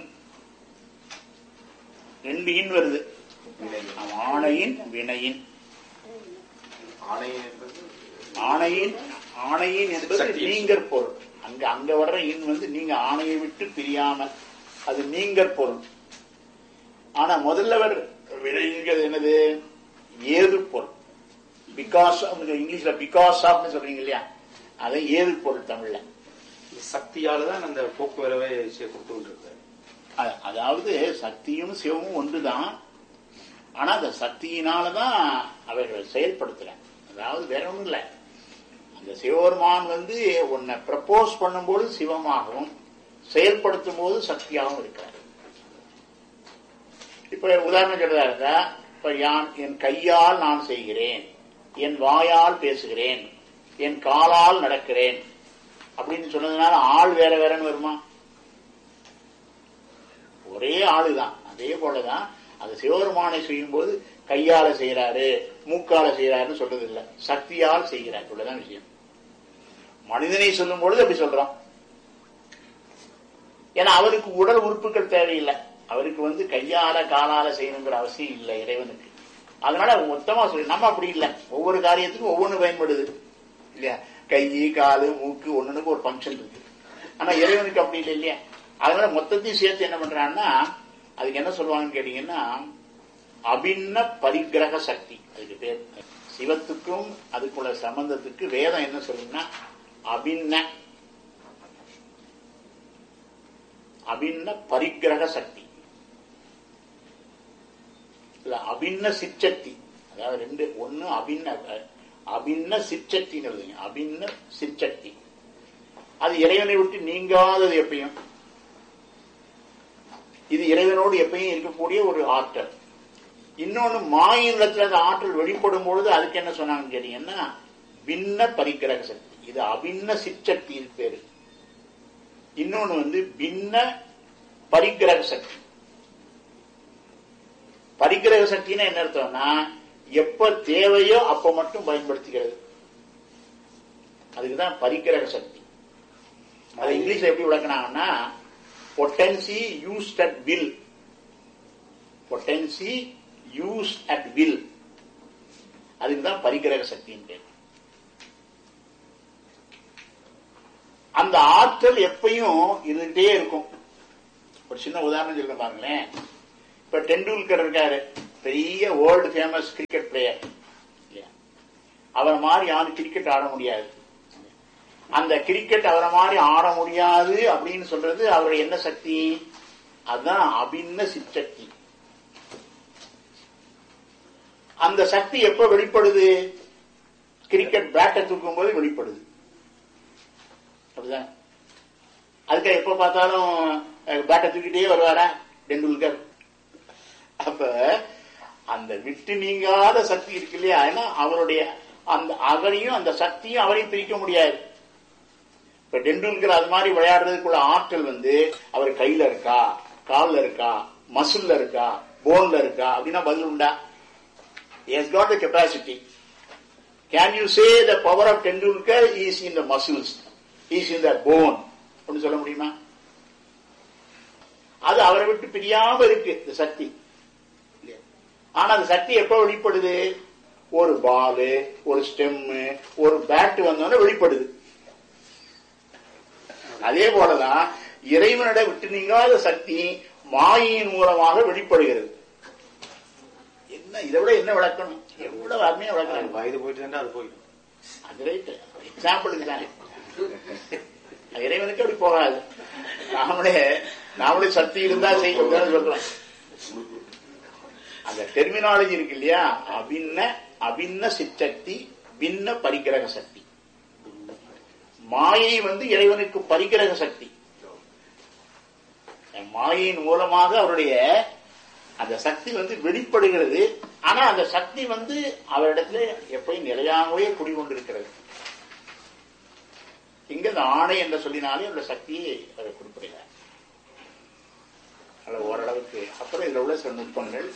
ரெண்டு இன் வருது ஆமா, ஆணையின் வினையின் ஆணையம் என்பது ஆணையின் ஆணையின் என்பது சக்தி. நீங்கற் பொருள் அங்க அங்க வர்ற இன் வந்து நீங்க ஆணையை விட்டு பிரியாமல் அது நீங்கற் பொருள் ஆனா முதல்ல வர் விளைங்கிறது என்னது ஏது பொருள் பிகாஸ் இங்கிலீஷ்ல பிகாஸ் ஆஃப்னு சொல்றீங்க இல்லையா அதை ஏது பொருள் தமிழ்ல சக்தியால தான் அந்த போக்குவரவை செ- கொடுத்து கொண்டிருக்காரு அ- அதாவது சக்தியும் சிவமும் ஒன்றுதான் ஆனா அந்த சக்தியினாலதான் அவர்கள் செயல்படுத்துறாங்க அதாவது வேற ஒண்ணும் இல்ல அந்த சிவபெருமான் வந்து உன்னை ப்ரப்போஸ் பண்ணும்போது சிவமாகவும் செயல்படுத்தும் போது சக்தியாகவும் இருக்கிறார் இப்ப உதாரணம் சொல்றதா இருந்தா இப்ப யான் என் கையால் நான் செய்கிறேன் என் வாயால் பேசுகிறேன் என் காலால் நடக்கிறேன் அப்படின்னு சொன்னதுனால ஆள் வேற வேறன்னு வருமா ஒரே ஆளுதான் அதே போலதான் அது சிவபெருமானை செய்யும் போது கையால செய்யறாரு மூக்கால செய்யறாருன்னு சொல்றது இல்ல சக்தியால் செய்கிறார் இவ்வளவுதான் விஷயம் மனிதனை சொல்லும் பொழுது அப்படி சொல்றோம் ஏன்னா அவருக்கு உடல் உறுப்புகள் தேவையில்லை அவருக்கு வந்து கையால காலால செய்யணுங்கிற அவசியம் இல்லை இறைவனுக்கு அதனால மொத்தமா சொல்லி நம்ம அப்படி இல்லை ஒவ்வொரு காரியத்துக்கும் ஒவ்வொன்று பயன்படுது இல்லையா கை காலு மூக்கு ஒண்ணுக்கு ஒரு ஃபங்க்ஷன் இருக்கு ஆனா இறைவனுக்கு அப்படி இல்லை இல்லையா அதனால மொத்தத்தையும் சேர்த்து என்ன பண்றான்னா அதுக்கு என்ன சொல்லுவாங்கன்னு கேட்டீங்கன்னா அபின்ன பரிகிரக சக்தி அதுக்கு பேர் சிவத்துக்கும் அதுக்குள்ள சம்பந்தத்துக்கு வேதம் என்ன சொல்லுங்கன்னா அபின்ன அபின்ன பரிகிரக சக்தி இல்ல அபின்ன சிற்சக்தி அதாவது ரெண்டு ஒண்ணு அபின்ன அபின்ன சிற்சக்தின்னு எழுதுங்க அபின்ன சிற்சக்தி அது இறைவனை விட்டு நீங்காதது எப்பயும் இது இறைவனோடு எப்பயும் இருக்கக்கூடிய ஒரு ஆற்றல் இன்னொன்னு மாயினத்துல அந்த ஆற்றல் வெளிப்படும் பொழுது அதுக்கு என்ன சொன்னாங்கன்னு கேட்டீங்கன்னா பின்ன பரிகிரக சக்தி இது அபின்ன சிற்சக்தி பேரு இன்னொன்னு வந்து பின்ன பரிகிரக சக்தி பரிகிரக சக்தின்னா என்ன அர்த்தம்னா எப்ப தேவையோ அப்ப மட்டும் பயன்படுத்திக்கிறது அதுக்குதான் பரிகிரக சக்தி அது இங்கிலீஷ்ல எப்படி விளக்குனாங்கன்னா potency used at will potency use at will அதுக்குதான் பரிகிரக சக்தின்னு பேர் அந்த ஆற்றல் எப்பயும் இருந்துகிட்டே இருக்கும் ஒரு சின்ன உதாரணம் சொல்ல பாருங்களேன் இப்ப டெண்டுல்கர் இருக்காரு பெரிய வேர்ல்டு ஃபேமஸ் கிரிக்கெட் பிளேயர் அவரை மாதிரி யாரும் கிரிக்கெட் ஆட முடியாது அந்த கிரிக்கெட் அவரை மாதிரி ஆட முடியாது அப்படின்னு சொல்றது அவருடைய என்ன சக்தி அதுதான் அபின்ன சிற்சக்தி அந்த சக்தி எப்ப வெளிப்படுது கிரிக்கெட் பேட்டை தூக்கும் போது வெளிப்படுது அப்படிதான் அதுக்கு எப்ப பார்த்தாலும் பேட்டை தூக்கிட்டே வருவாரா டெண்டுல்கர் அப்ப அந்த விட்டு நீங்காத சக்தி இருக்கு இல்லையா ஏன்னா அவருடைய அந்த அவரையும் அந்த சக்தியும் அவரையும் பிரிக்க முடியாது இப்ப டெண்டுல்கர் அது மாதிரி விளையாடுறதுக்குள்ள ஆற்றல் வந்து அவர் கையில இருக்கா கால்ல இருக்கா மசில்ல இருக்கா போன்ல இருக்கா அப்படின்னா பதில் உண்டா has got the capacity. Can you say the power of Tendulkar is in the muscles, is in the bone? அப்படின்னு சொல்ல முடியுமா அது அவரை விட்டு பிரியாம இருக்கு இந்த சக்தி ஆனா அந்த சக்தி எப்ப வெளிப்படுது ஒரு பாலு ஒரு ஸ்டெம்மு ஒரு பேட் வந்தோடனே வெளிப்படுது அதே போலதான் இறைவனிட விட்டு நீங்காத சக்தி மாயின் மூலமாக வெளிப்படுகிறது என்ன இதை விட என்ன விளக்கணும் எவ்வளவு அருமையா விளக்கணும் வயது போயிட்டு அது போயிடும் அது ரைட்டு எக்ஸாம்பிளுக்கு தானே அது இறைவனுக்கு அப்படி போகாது நாமளே நாமளே சக்தி இருந்தா செய்யணும் சொல்றோம் அந்த டெர்மினாலஜி இருக்கு இல்லையா அபின்ன அபின்ன சிற்சக்தி பின்ன பரிகிரக சக்தி மாயை வந்து இறைவனுக்கு பரிகிரக சக்தி மாயின் மூலமாக அவருடைய அந்த சக்தி வந்து வெளிப்படுகிறது ஆனா அந்த சக்தி வந்து அவரிடத்துல எப்பயும் நிலையாகவே குடிகொண்டிருக்கிறது இங்க இந்த ஆணை என்று சொல்லினாலே அந்த சக்தியை அவர் குறிப்பிடுகிறார் அல்ல ஓரளவுக்கு அப்புறம் இதுல உள்ள சில நுட்பங்கள்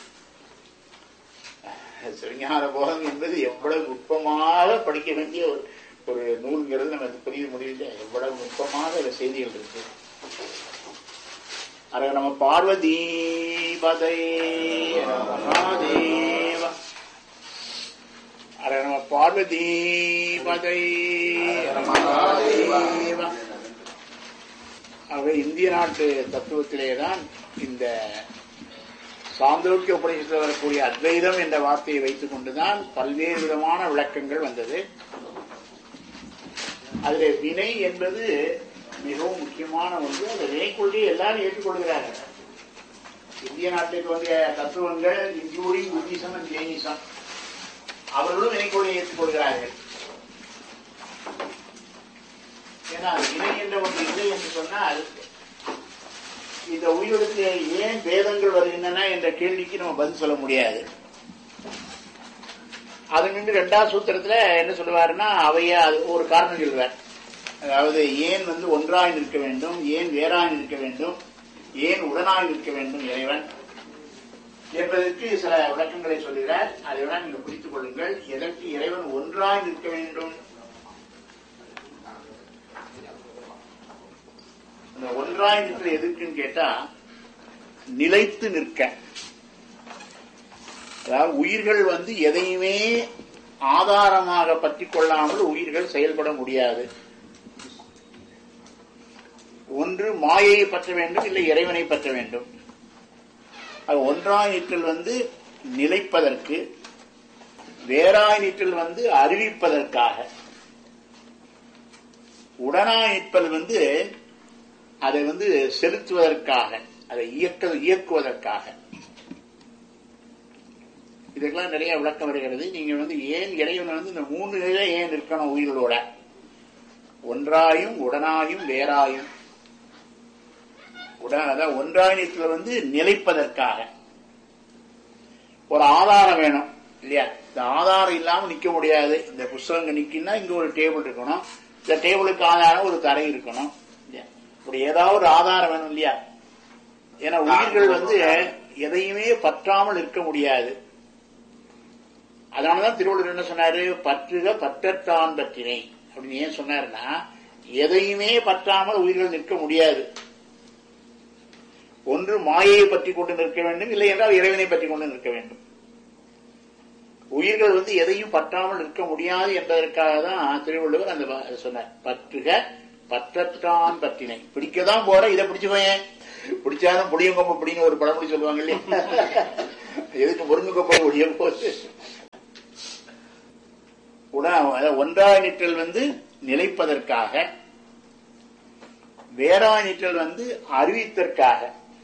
சிவஞான போகம் என்பது எவ்வளவு நுட்பமாக படிக்க வேண்டிய ஒரு ஒரு நூல்ங்கிறது நமக்கு புரிய முடியல எவ்வளவு நுட்பமாக அந்த செய்திகள் இருக்கு அர நம பார்வதி பதை மகாதேவ அர நம பார்வதி பதை மகாதேவ ஆகவே இந்திய நாட்டு தத்துவத்திலேதான் இந்த சாந்தோக்கிய உபநிஷத்தில் வரக்கூடிய அத்வைதம் என்ற வார்த்தையை வைத்துக் கொண்டுதான் பல்வேறு விதமான விளக்கங்கள் வந்தது அதில் வினை என்பது மிகவும் முக்கியமான ஒன்று அந்த வினைக்கொள்கையை எல்லாரும் ஏற்றுக்கொள்கிறார்கள் இந்திய நாட்டில் தோன்றிய தத்துவங்கள் இன்க்ளூடிங் புத்திசம் அண்ட் ஜெயினிசம் அவர்களும் வினைக்கொள்கையை ஏற்றுக்கொள்கிறார்கள் ஏன்னா வினை என்ற ஒன்று இல்லை என்று சொன்னால் இந்த உயிரிடத்தில் ஏன் பேதங்கள் வருகின்றன என்ற கேள்விக்கு நம்ம பதில் சொல்ல முடியாது அது நின்று ரெண்டாவது சூத்திரத்துல என்ன சொல்லுவாருன்னா அவைய அது ஒரு காரணம் சொல்லுவார் அதாவது ஏன் வந்து ஒன்றாய் நிற்க வேண்டும் ஏன் வேறாய் நிற்க வேண்டும் ஏன் உடனாய் நிற்க வேண்டும் இறைவன் என்பதற்கு சில விளக்கங்களை சொல்கிறார் அதை விட நீங்கள் புரித்துக் கொள்ளுங்கள் எதற்கு இறைவன் ஒன்றாய் நிற்க வேண்டும் அந்த ஒன்றாய் நிற்கிற எதுக்குன்னு கேட்டா நிலைத்து நிற்க அதாவது உயிர்கள் வந்து எதையுமே ஆதாரமாக பற்றி கொள்ளாமல் உயிர்கள் செயல்பட முடியாது ஒன்று மாயையை பற்ற வேண்டும் இல்லை இறைவனை பற்ற வேண்டும் அது ஒன்றாய் நிற்றல் வந்து நிலைப்பதற்கு வேறாய் நிற்றல் வந்து அறிவிப்பதற்காக உடனாய் நிற்பது வந்து அதை வந்து செலுத்துவதற்காக அதை இயக்க இயக்குவதற்காக இதுக்கெல்லாம் நிறைய விளக்கம் வருகிறது நீங்க வந்து ஏன் இறைவன் வந்து இந்த மூணு நிலை ஏன் இருக்கணும் உயிர்களோட ஒன்றாயும் உடனாயும் வேறாயும் உடன் அதாவது ஒன்றாயத்துல வந்து நிலைப்பதற்காக ஒரு ஆதாரம் வேணும் இல்லையா இந்த ஆதாரம் இல்லாம நிக்க முடியாது இந்த புஸ்தகங்க நிக்கினா இங்க ஒரு டேபிள் இருக்கணும் இந்த டேபிளுக்கு ஆதாரம் ஒரு தரை இருக்கணும் இல்லையா இப்படி ஏதாவது ஒரு ஆதாரம் வேணும் இல்லையா ஏன்னா உயிர்கள் வந்து எதையுமே பற்றாமல் இருக்க முடியாது அதனாலதான் திருவள்ளுவர் என்ன சொன்னாரு பற்றுக பற்றத்தான் பற்றினை அப்படின்னு ஏன் சொன்னாருன்னா எதையுமே பற்றாமல் உயிர்கள் நிற்க முடியாது ஒன்று மாயையை பற்றி கொண்டு நிற்க வேண்டும் இல்லை என்றால் இறைவனை பற்றி கொண்டு நிற்க வேண்டும் உயிர்கள் வந்து எதையும் பற்றாமல் நிற்க முடியாது என்பதற்காக தான் திருவள்ளுவர் அந்த வ- சொன்னார் பற்றுக பற்றத்தான் பற்றினை பிடிக்கதான் போற இதை பிடிச்சுக்கோயேன் பிடிச்சாலும் புளியங்கொம்பு பிடின்னு ஒரு பழமொழி சொல்லுவாங்க இல்லையா எதுக்கு முருங்கை ஒழிய போது உடா அதாவது ஒன்றாய் நிற்றல் வந்து நிலைப்பதற்காக வேறாய் நிற்றல் வந்து அறிவித்தற்காக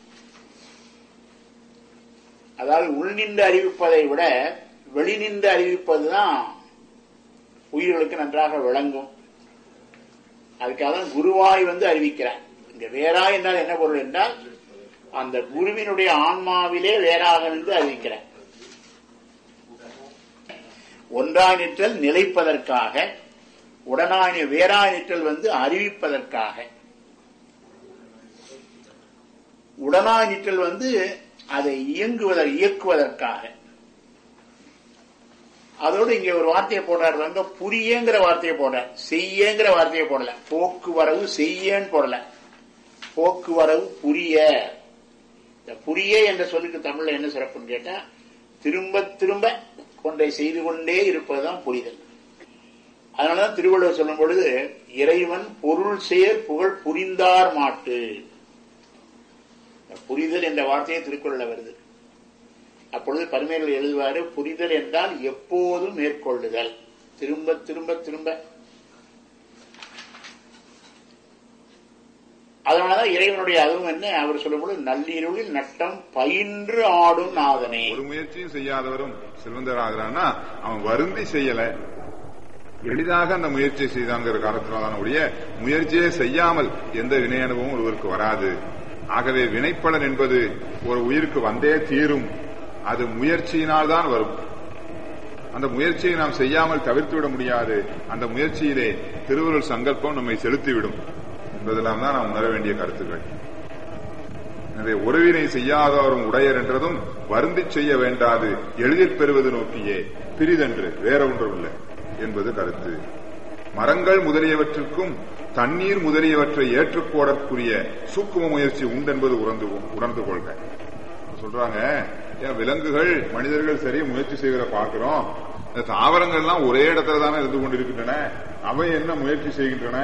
அதாவது உள்நின்று அறிவிப்பதை விட வெளிநின்று அறிவிப்பதுதான் உயிர்களுக்கு நன்றாக விளங்கும் அதுக்காக தான் குருவாய் வந்து அறிவிக்கிறார் இங்க வேறாய் என்றால் என்ன பொருள் என்றால் அந்த குருவினுடைய ஆன்மாவிலே வேறாக நின்று அறிவிக்கிறார் ஒன்றாய் நிற்றல் நிலைப்பதற்காக உடனாய் வேறாய் நிற்றல் வந்து அறிவிப்பதற்காக உடனாய் நிற்றல் வந்து அதை இயங்குவதற்கு இயக்குவதற்காக அதோடு இங்க ஒரு வார்த்தையை போடுறாரு வந்து புரியங்கிற வார்த்தையை போடுறார் செய்யங்கிற வார்த்தையை போடல போக்குவரவு செய்யன்னு போடல போக்குவரவு புரிய இந்த புரிய என்ற சொல்லுக்கு தமிழ்ல என்ன சிறப்புன்னு கேட்டா திரும்ப திரும்ப கொண்டை செய்து கொண்டே இருப்பதுதான் புரிதல் அதனாலதான் திருவள்ளுவர் சொல்லும் பொழுது இறைவன் பொருள் சேர் புகழ் புரிந்தார் மாட்டு இந்த புரிதல் என்ற வார்த்தையை திருக்குறள்ல வருது அப்பொழுது பரிமையில் எழுதுவாரு புரிதல் என்றால் எப்போதும் மேற்கொள்ளுதல் திரும்ப திரும்ப திரும்ப அதனாலதான் இறைவனுடைய அதுவும் என்ன அவர் சொல்லும்போது நள்ளிருளில் நட்டம் பயின்று ஆடும் நாதனே ஒரு முயற்சியும் செய்யாதவரும் செல்வந்தராகிறான்னா அவன் வருந்தி செய்யல எளிதாக அந்த முயற்சியை செய்தாங்கிற காரணத்தினால ஒழிய முயற்சியே செய்யாமல் எந்த வினை அனுபவமும் ஒருவருக்கு வராது ஆகவே வினைப்பலன் என்பது ஒரு உயிருக்கு வந்தே தீரும் அது முயற்சியினால் தான் வரும் அந்த முயற்சியை நாம் செய்யாமல் தவிர்த்து விட முடியாது அந்த முயற்சியிலே திருவருள் சங்கல்பம் நம்மை செலுத்திவிடும் என்பதெல்லாம் தான் நாம் உணர வேண்டிய கருத்துக்கள் எனவே உறவினை செய்யாதவரும் உடையர் என்றதும் வருந்தி செய்ய வேண்டாது எளிதில் பெறுவது நோக்கியே பிரிதென்று வேற ஒன்றும் இல்லை என்பது கருத்து மரங்கள் முதலியவற்றுக்கும் தண்ணீர் முதலியவற்றை ஏற்றுக்கோடற்குரிய சூக்கும முயற்சி உண்டென்பது உணர்ந்து உணர்ந்து கொள்க சொல்றாங்க ஏன் விலங்குகள் மனிதர்கள் சரி முயற்சி செய்கிற பார்க்கிறோம் இந்த தாவரங்கள் எல்லாம் ஒரே இடத்துல தானே இருந்து கொண்டிருக்கின்றன அவை என்ன முயற்சி செய்கின்றன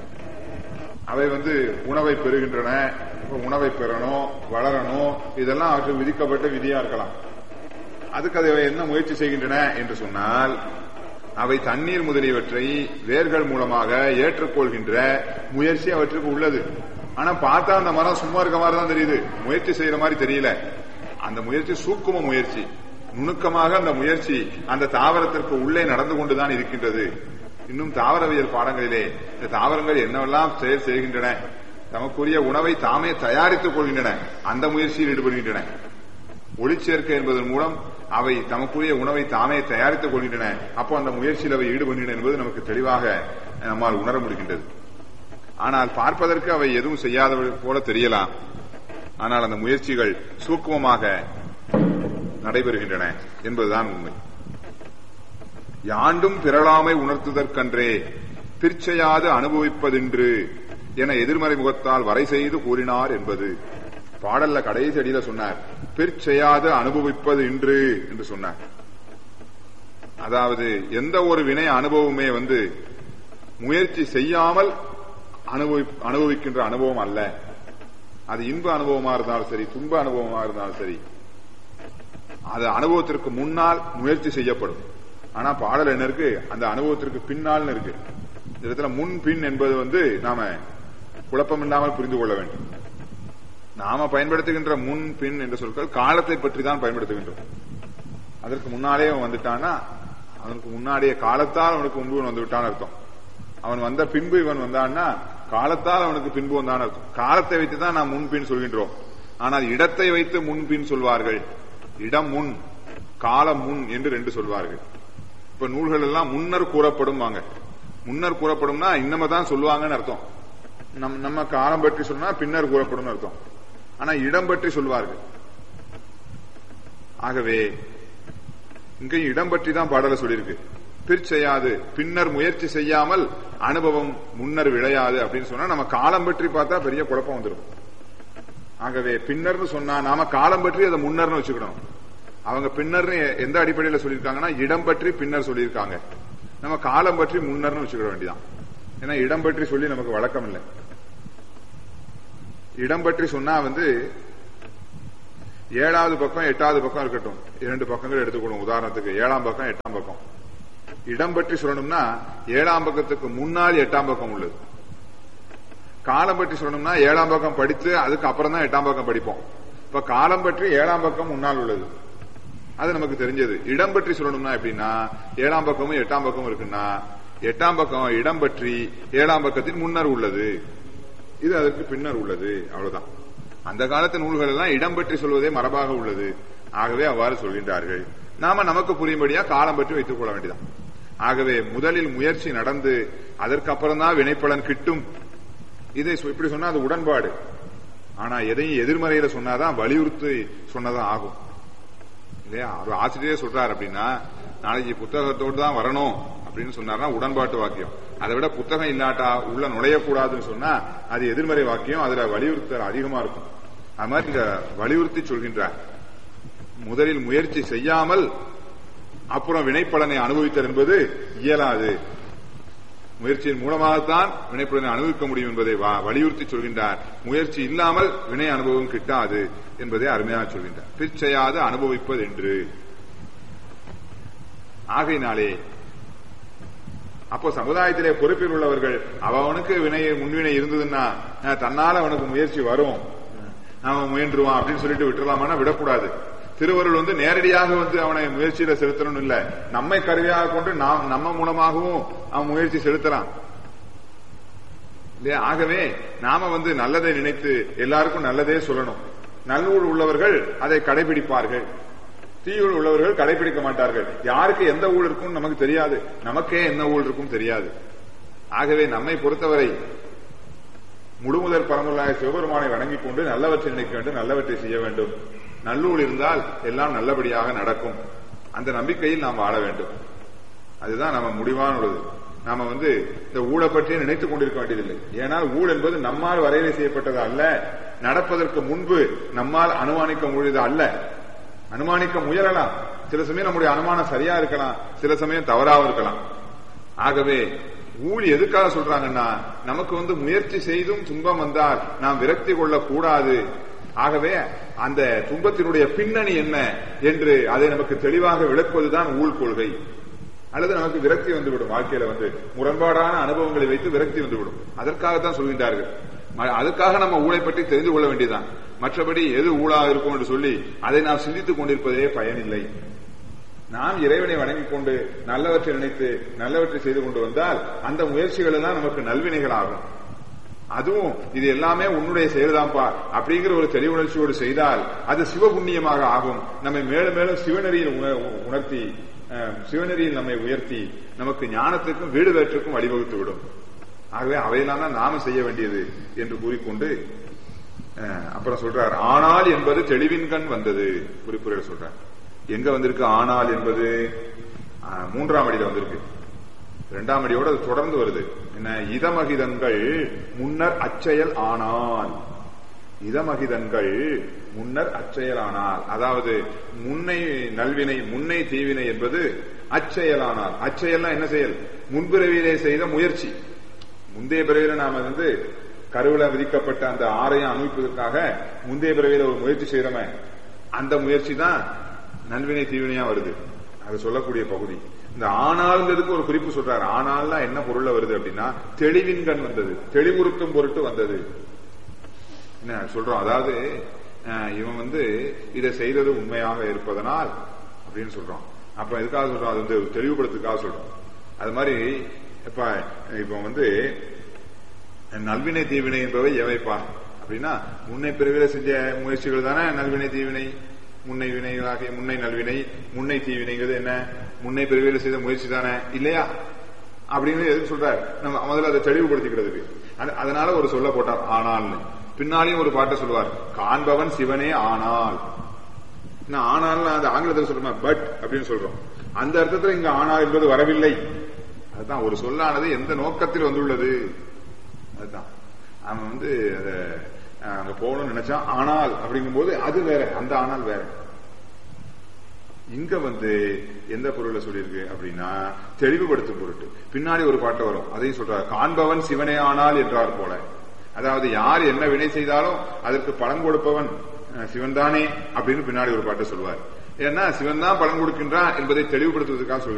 அவை வந்து உணவை பெறுகின்றன இப்ப உணவை பெறணும் வளரணும் இதெல்லாம் அவற்றுக்கு விதிக்கப்பட்ட விதியா இருக்கலாம் அதுக்கு அதை என்ன முயற்சி செய்கின்றன என்று சொன்னால் அவை தண்ணீர் முதலியவற்றை வேர்கள் மூலமாக ஏற்றுக்கொள்கின்ற முயற்சி அவற்றுக்கு உள்ளது ஆனா பார்த்தா அந்த மரம் சும்மா இருக்க மாதிரி தான் தெரியுது முயற்சி செய்யற மாதிரி தெரியல அந்த முயற்சி சூக்கும முயற்சி நுணுக்கமாக அந்த முயற்சி அந்த தாவரத்திற்கு உள்ளே நடந்து கொண்டுதான் இருக்கின்றது இன்னும் தாவரவியல் பாடங்களிலே இந்த தாவரங்கள் என்னவெல்லாம் செயல் செய்கின்றன தமக்குரிய உணவை தாமே தயாரித்துக் கொள்கின்றன அந்த முயற்சியில் ஈடுபடுகின்றன ஒளிச்சேர்க்கை என்பதன் மூலம் அவை தமக்குரிய உணவை தாமே தயாரித்துக் கொள்கின்றன அப்போ அந்த முயற்சியில் அவை ஈடுபடுகின்றன என்பது நமக்கு தெளிவாக நம்மால் உணர முடிகின்றது ஆனால் பார்ப்பதற்கு அவை எதுவும் செய்யாதவை போல தெரியலாம் ஆனால் அந்த முயற்சிகள் சூக்குமமாக நடைபெறுகின்றன என்பதுதான் உண்மை யாண்டும் பிறழாமை உணர்த்துதற்கன்றே பிற்செயாது அனுபவிப்பதென்று என எதிர்மறை முகத்தால் வரை செய்து கூறினார் என்பது பாடல்ல கடைசி அடியில சொன்னார் பிற்செயாது அனுபவிப்பது இன்று என்று சொன்னார் அதாவது எந்த ஒரு வினை அனுபவமே வந்து முயற்சி செய்யாமல் அனுபவி அனுபவிக்கின்ற அனுபவம் அல்ல அது இன்ப அனுபவமா இருந்தாலும் சரி துன்ப அனுபவமா இருந்தாலும் சரி அது அனுபவத்திற்கு முன்னால் முயற்சி செய்யப்படும் ஆனா பாடல் என்ன இருக்கு அந்த அனுபவத்திற்கு பின்னால்னு இருக்கு இந்த இடத்துல முன் பின் என்பது வந்து நாம குழப்பம் இல்லாமல் புரிந்து கொள்ள வேண்டும் நாம பயன்படுத்துகின்ற முன் பின் என்ற சொற்கள் காலத்தை பற்றி தான் பயன்படுத்துகின்றோம் அதற்கு முன்னாலே அவன் வந்துட்டான்னா அவனுக்கு முன்னாடியே காலத்தால் அவனுக்கு முன்பு வந்து விட்டான்னு அர்த்தம் அவன் வந்த பின்பு இவன் வந்தான்னா காலத்தால் அவனுக்கு பின்பு வந்தான் அர்த்தம் காலத்தை வைத்து தான் நாம் முன்பின் சொல்கின்றோம் ஆனால் இடத்தை வைத்து முன்பின் சொல்வார்கள் இடம் முன் காலம் முன் என்று ரெண்டு சொல்வார்கள் இப்ப நூல்கள் எல்லாம் முன்னர் கூறப்படும் வாங்க முன்னர் கூறப்படும்னா இன்னம தான் சொல்லுவாங்கன்னு அர்த்தம் நம் நம்ம காலம் பற்றி சொன்னா பின்னர் கூறப்படும் அர்த்தம் ஆனா இடம் பற்றி சொல்வார்கள் ஆகவே இங்கேயும் இடம் பற்றி தான் பாடல சொல்லியிருக்கு பிற்செய்யாது பின்னர் முயற்சி செய்யாமல் அனுபவம் முன்னர் விளையாது அப்படின்னு சொன்னா நம்ம காலம் பற்றி பார்த்தா பெரிய குழப்பம் வந்துடும் ஆகவே பின்னர்னு சொன்னா நாம காலம் பற்றி அதை முன்னர்னு வச்சுக்கணும் அவங்க பின்னர்னு எந்த அடிப்படையில் சொல்லியிருக்காங்கன்னா இடம் பற்றி பின்னர் சொல்லியிருக்காங்க நம்ம காலம் பற்றி முன்னர்னு வச்சுக்கிட வேண்டியதான் ஏன்னா இடம் பற்றி சொல்லி நமக்கு வழக்கம் இல்லை இடம் பற்றி சொன்னா வந்து ஏழாவது பக்கம் எட்டாவது பக்கம் இருக்கட்டும் இரண்டு பக்கங்கள் எடுத்துக்கணும் உதாரணத்துக்கு ஏழாம் பக்கம் எட்டாம் பக்கம் இடம் பற்றி சொல்லணும்னா ஏழாம் பக்கத்துக்கு முன்னால் எட்டாம் பக்கம் உள்ளது காலம் பற்றி சொல்லணும்னா ஏழாம் பக்கம் படித்து அதுக்கு அப்புறம் தான் எட்டாம் பக்கம் படிப்போம் இப்ப காலம் பற்றி ஏழாம் பக்கம் முன்னால் உள்ளது அது நமக்கு தெரிஞ்சது இடம் பற்றி சொல்லணும்னா எப்படின்னா ஏழாம் பக்கமும் எட்டாம் பக்கமும் இருக்குன்னா எட்டாம் பக்கம் இடம் பற்றி ஏழாம் பக்கத்தின் முன்னர் உள்ளது இது அதற்கு பின்னர் உள்ளது அவ்வளவுதான் அந்த காலத்து நூல்கள் எல்லாம் இடம் பற்றி சொல்வதே மரபாக உள்ளது ஆகவே அவ்வாறு சொல்கின்றார்கள் நாம நமக்கு புரியும்படியா காலம் பற்றி வைத்துக் கொள்ள வேண்டியதான் ஆகவே முதலில் முயற்சி நடந்து அதற்கப்புறம் தான் வினைப்பலன் கிட்டும் இதை சொ- இப்படி சொன்னா அது உடன்பாடு ஆனா எதையும் எதிர்மறையில சொன்னாதான் வலியுறுத்தி சொன்னதான் ஆகும் இல்லையா ஒரு ஆசிரியரே சொல்றாரு அப்படின்னா நாளைக்கு புத்தகத்தோடு தான் வரணும் அப்படின்னு சொன்னார்னா உடன்பாட்டு வாக்கியம் அதை விட புத்தகம் இல்லாட்டா உள்ள நுழையக்கூடாதுன்னு சொன்னா அது எதிர்மறை வாக்கியம் அதுல வலியுறுத்தல் அதிகமா இருக்கும் அது மாதிரி இங்க வலியுறுத்தி சொல்கின்றார் முதலில் முயற்சி செய்யாமல் அப்புறம் வினைப்பலனை அனுபவித்தல் என்பது இயலாது முயற்சியின் மூலமாகத்தான் வினைப்பலனை அனுபவிக்க முடியும் என்பதை வ- வலியுறுத்தி சொல்கின்றார் முயற்சி இல்லாமல் வினை அனுபவம் கிட்டாது என்பதை அருமையாக சொல்கின்றார் பிற்செய்யாது அனுபவிப்பது என்று ஆகையினாலே அப்போ சமுதாயத்திலே பொறுப்பில் உள்ளவர்கள் அவனுக்கு வினை முன்வினை இருந்ததுன்னா அஹ், தன்னால அவனுக்கு முயற்சி வரும் நாம முயன்றுவான் அப்படின்னு சொல்லிட்டு விட்டுறலாமான்னா விடக்கூடாது திருவருள் வந்து நேரடியாக வந்து அவனை முயற்சியில செலுத்தணும் இல்ல நம்மை கருவியாக கொண்டு நாம் நம்ம மூலமாகவும் அவன் முயற்சி செலுத்தலாம் இல்லையா ஆகவே நாம வந்து நல்லதை நினைத்து எல்லாருக்கும் நல்லதே சொல்லணும் நல்லூர் உள்ளவர்கள் அதை கடைபிடிப்பார்கள் தீயுள் உள்ளவர்கள் கடைபிடிக்க மாட்டார்கள் யாருக்கு எந்த ஊழ் இருக்கும் நமக்கு தெரியாது நமக்கே என்ன ஊழ் இருக்கும் தெரியாது ஆகவே நம்மை பொறுத்தவரை முழுமுதற் பரமுள்ளாய சிவபெருமானை வணங்கிக் கொண்டு நல்லவற்றை நினைக்க வேண்டும் நல்லவற்றை செய்ய வேண்டும் நல்லூர் இருந்தால் எல்லாம் நல்லபடியாக நடக்கும் அந்த நம்பிக்கையில் நாம் வாழ வேண்டும் அதுதான் நம்ம முடிவான உள்ளது நாம வந்து இந்த ஊழை பற்றியே நினைத்துக் கொண்டிருக்க வேண்டியதில்லை ஏனால் ஊழ் என்பது நம்மால் வரையறை செய்யப்பட்டது அல்ல நடப்பதற்கு முன்பு நம்மால் அனுமானிக்க முடியது அல்ல அனுமானிக்க முயலலாம் சில சமயம் நம்முடைய அனுமானம் சரியா இருக்கலாம் சில சமயம் தவறாக இருக்கலாம் ஆகவே ஊழ் எதுக்காக சொல்றாங்கன்னா நமக்கு வந்து முயற்சி செய்தும் துன்பம் வந்தால் நாம் விரக்தி கொள்ளக் கூடாது ஆகவே அந்த துன்பத்தினுடைய பின்னணி என்ன என்று அதை நமக்கு தெளிவாக விளக்குவதுதான் ஊழ் கொள்கை அல்லது நமக்கு விரக்தி வந்துவிடும் வாழ்க்கையில வந்து முரண்பாடான அனுபவங்களை வைத்து விரக்தி வந்துவிடும் அதற்காகத்தான் சொல்கின்றார்கள் ம- அதுக்காக நம்ம ஊழை பற்றி தெரிந்து கொள்ள வேண்டியதுதான் மற்றபடி எது ஊழாக இருக்கும் என்று சொல்லி அதை நாம் சிந்தித்துக் கொண்டிருப்பதே பயனில்லை நாம் இறைவனை வணங்கிக் கொண்டு நல்லவற்றை நினைத்து நல்லவற்றை செய்து கொண்டு வந்தால் அந்த முயற்சிகள் எல்லாம் நமக்கு நல்வினைகள் ஆகும் அதுவும் இது எல்லாமே உன்னுடைய செயல்தான்ப்பா அப்படிங்கிற ஒரு தெளிவுணர்ச்சியோடு செய்தால் அது சிவபுண்ணியமாக ஆகும் நம்மை மேலும் மேலும் சிவநெறியில் உண- உணர்த்தி அஹ், சிவநெறியில் நம்மை உயர்த்தி நமக்கு ஞானத்துக்கும் வீடு வேற்றுக்கும் வழிவகுத்து விடும் ஆகவே அவையெல்லாம் தான் நாம செய்ய வேண்டியது என்று கூறிக்கொண்டு அஹ், அப்புறம் சொல்றார் ஆனால் என்பது தெளிவின் கண் வந்தது குறிப்புரையில் சொல்றார் எங்க வந்திருக்கு ஆனால் என்பது அஹ், மூன்றாம் அடியில வந்திருக்கு இரண்டாம் அடியோட அது தொடர்ந்து வருது என்ன இதமகிதங்கள் முன்னர் அச்செயல் ஆனால் இதமகிதங்கள் முன்னர் அச்செயலானால் அதாவது முன்னை நல்வினை முன்னை தீவினை என்பது அச்செயலானால் அச்செயல்னா என்ன செயல் முன்பிறவியிலே செய்த முயற்சி முந்தைய பிறவியில நாம வந்து கருவில விதிக்கப்பட்ட அந்த ஆரையும் அமைப்பதற்காக முந்தைய பிறவியில ஒரு முயற்சி செய்யறோமே அந்த முயற்சி தான் நல்வினை தீவினையா வருது அது சொல்லக்கூடிய பகுதி இந்த ஆனால்ங்கிறதுக்கு ஒரு குறிப்பு சொல்றாரு ஆனால்னா என்ன பொருள்ல வருது அப்படின்னா தெளிவின் கண் வந்தது தெளிவுறுத்தும் பொருட்டு வந்தது என்ன சொல்றோம் அதாவது அஹ், இவன் வந்து இதை செய்தது உண்மையாக இருப்பதனால் அப்படின்னு சொல்றோம் அப்ப எதுக்காக சொல்றோம் அது வந்து தெளிவுபடுத்துக்காக சொல்றோம் அது மாதிரி இப்ப இப்ப வந்து நல்வினை தீவினை என்பவை எவைப்பா அப்படின்னா முன்னை பிறவில செஞ்ச முயற்சிகள் தானே நல்வினை தீவினை முன்னை வினைகளாகிய முன்னை நல்வினை முன்னை தீவினைங்கிறது என்ன முன்னை பிறவில செய்த முயற்சி தானே இல்லையா அப்படின்னு எதுக்கு சொல்றாரு நம்ம முதல்ல அதை தெளிவுபடுத்திக்கிறதுக்கு அது- அதனால ஒரு சொல்ல போட்டார் ஆனால்னு பின்னாலையும் ஒரு பாட்டை சொல்லுவார் காண்பவன் சிவனே ஆனால் நான் ஆனால் அந்த ஆங்கிலத்தில் சொல்றோம் பட் அப்படின்னு சொல்றோம் அந்த அர்த்தத்துல இங்க ஆனால் என்பது வரவில்லை அதுதான் ஒரு சொல்லானது எந்த நோக்கத்தில் வந்துள்ளது அதுதான் அவன் வந்து அத அஹ், அங்க போகணும்னு நினைச்சான் ஆனால் அப்படிங்கும்போது அது வேற அந்த ஆனால் வேற இங்க வந்து எந்த பொருள்ல சொல்லியிருக்கு அப்படின்னா தெளிவுபடுத்தும் பொருட்டு பின்னாடி ஒரு பாட்டு வரும் அதையும் சொல்றார் காண்பவன் சிவனே ஆனால் என்றார் போல அதாவது யார் என்ன வினை செய்தாலும் அதற்கு பலன் கொடுப்பவன் அஹ், சிவன்தானே அப்படின்னு பின்னாடி ஒரு பாட்டை சொல்வார் ஏன்னா சிவன் தான் பலன் கொடுக்கின்றான் என்பதை தெளிவுபடுத்துவதற்காக சொல்கிறார்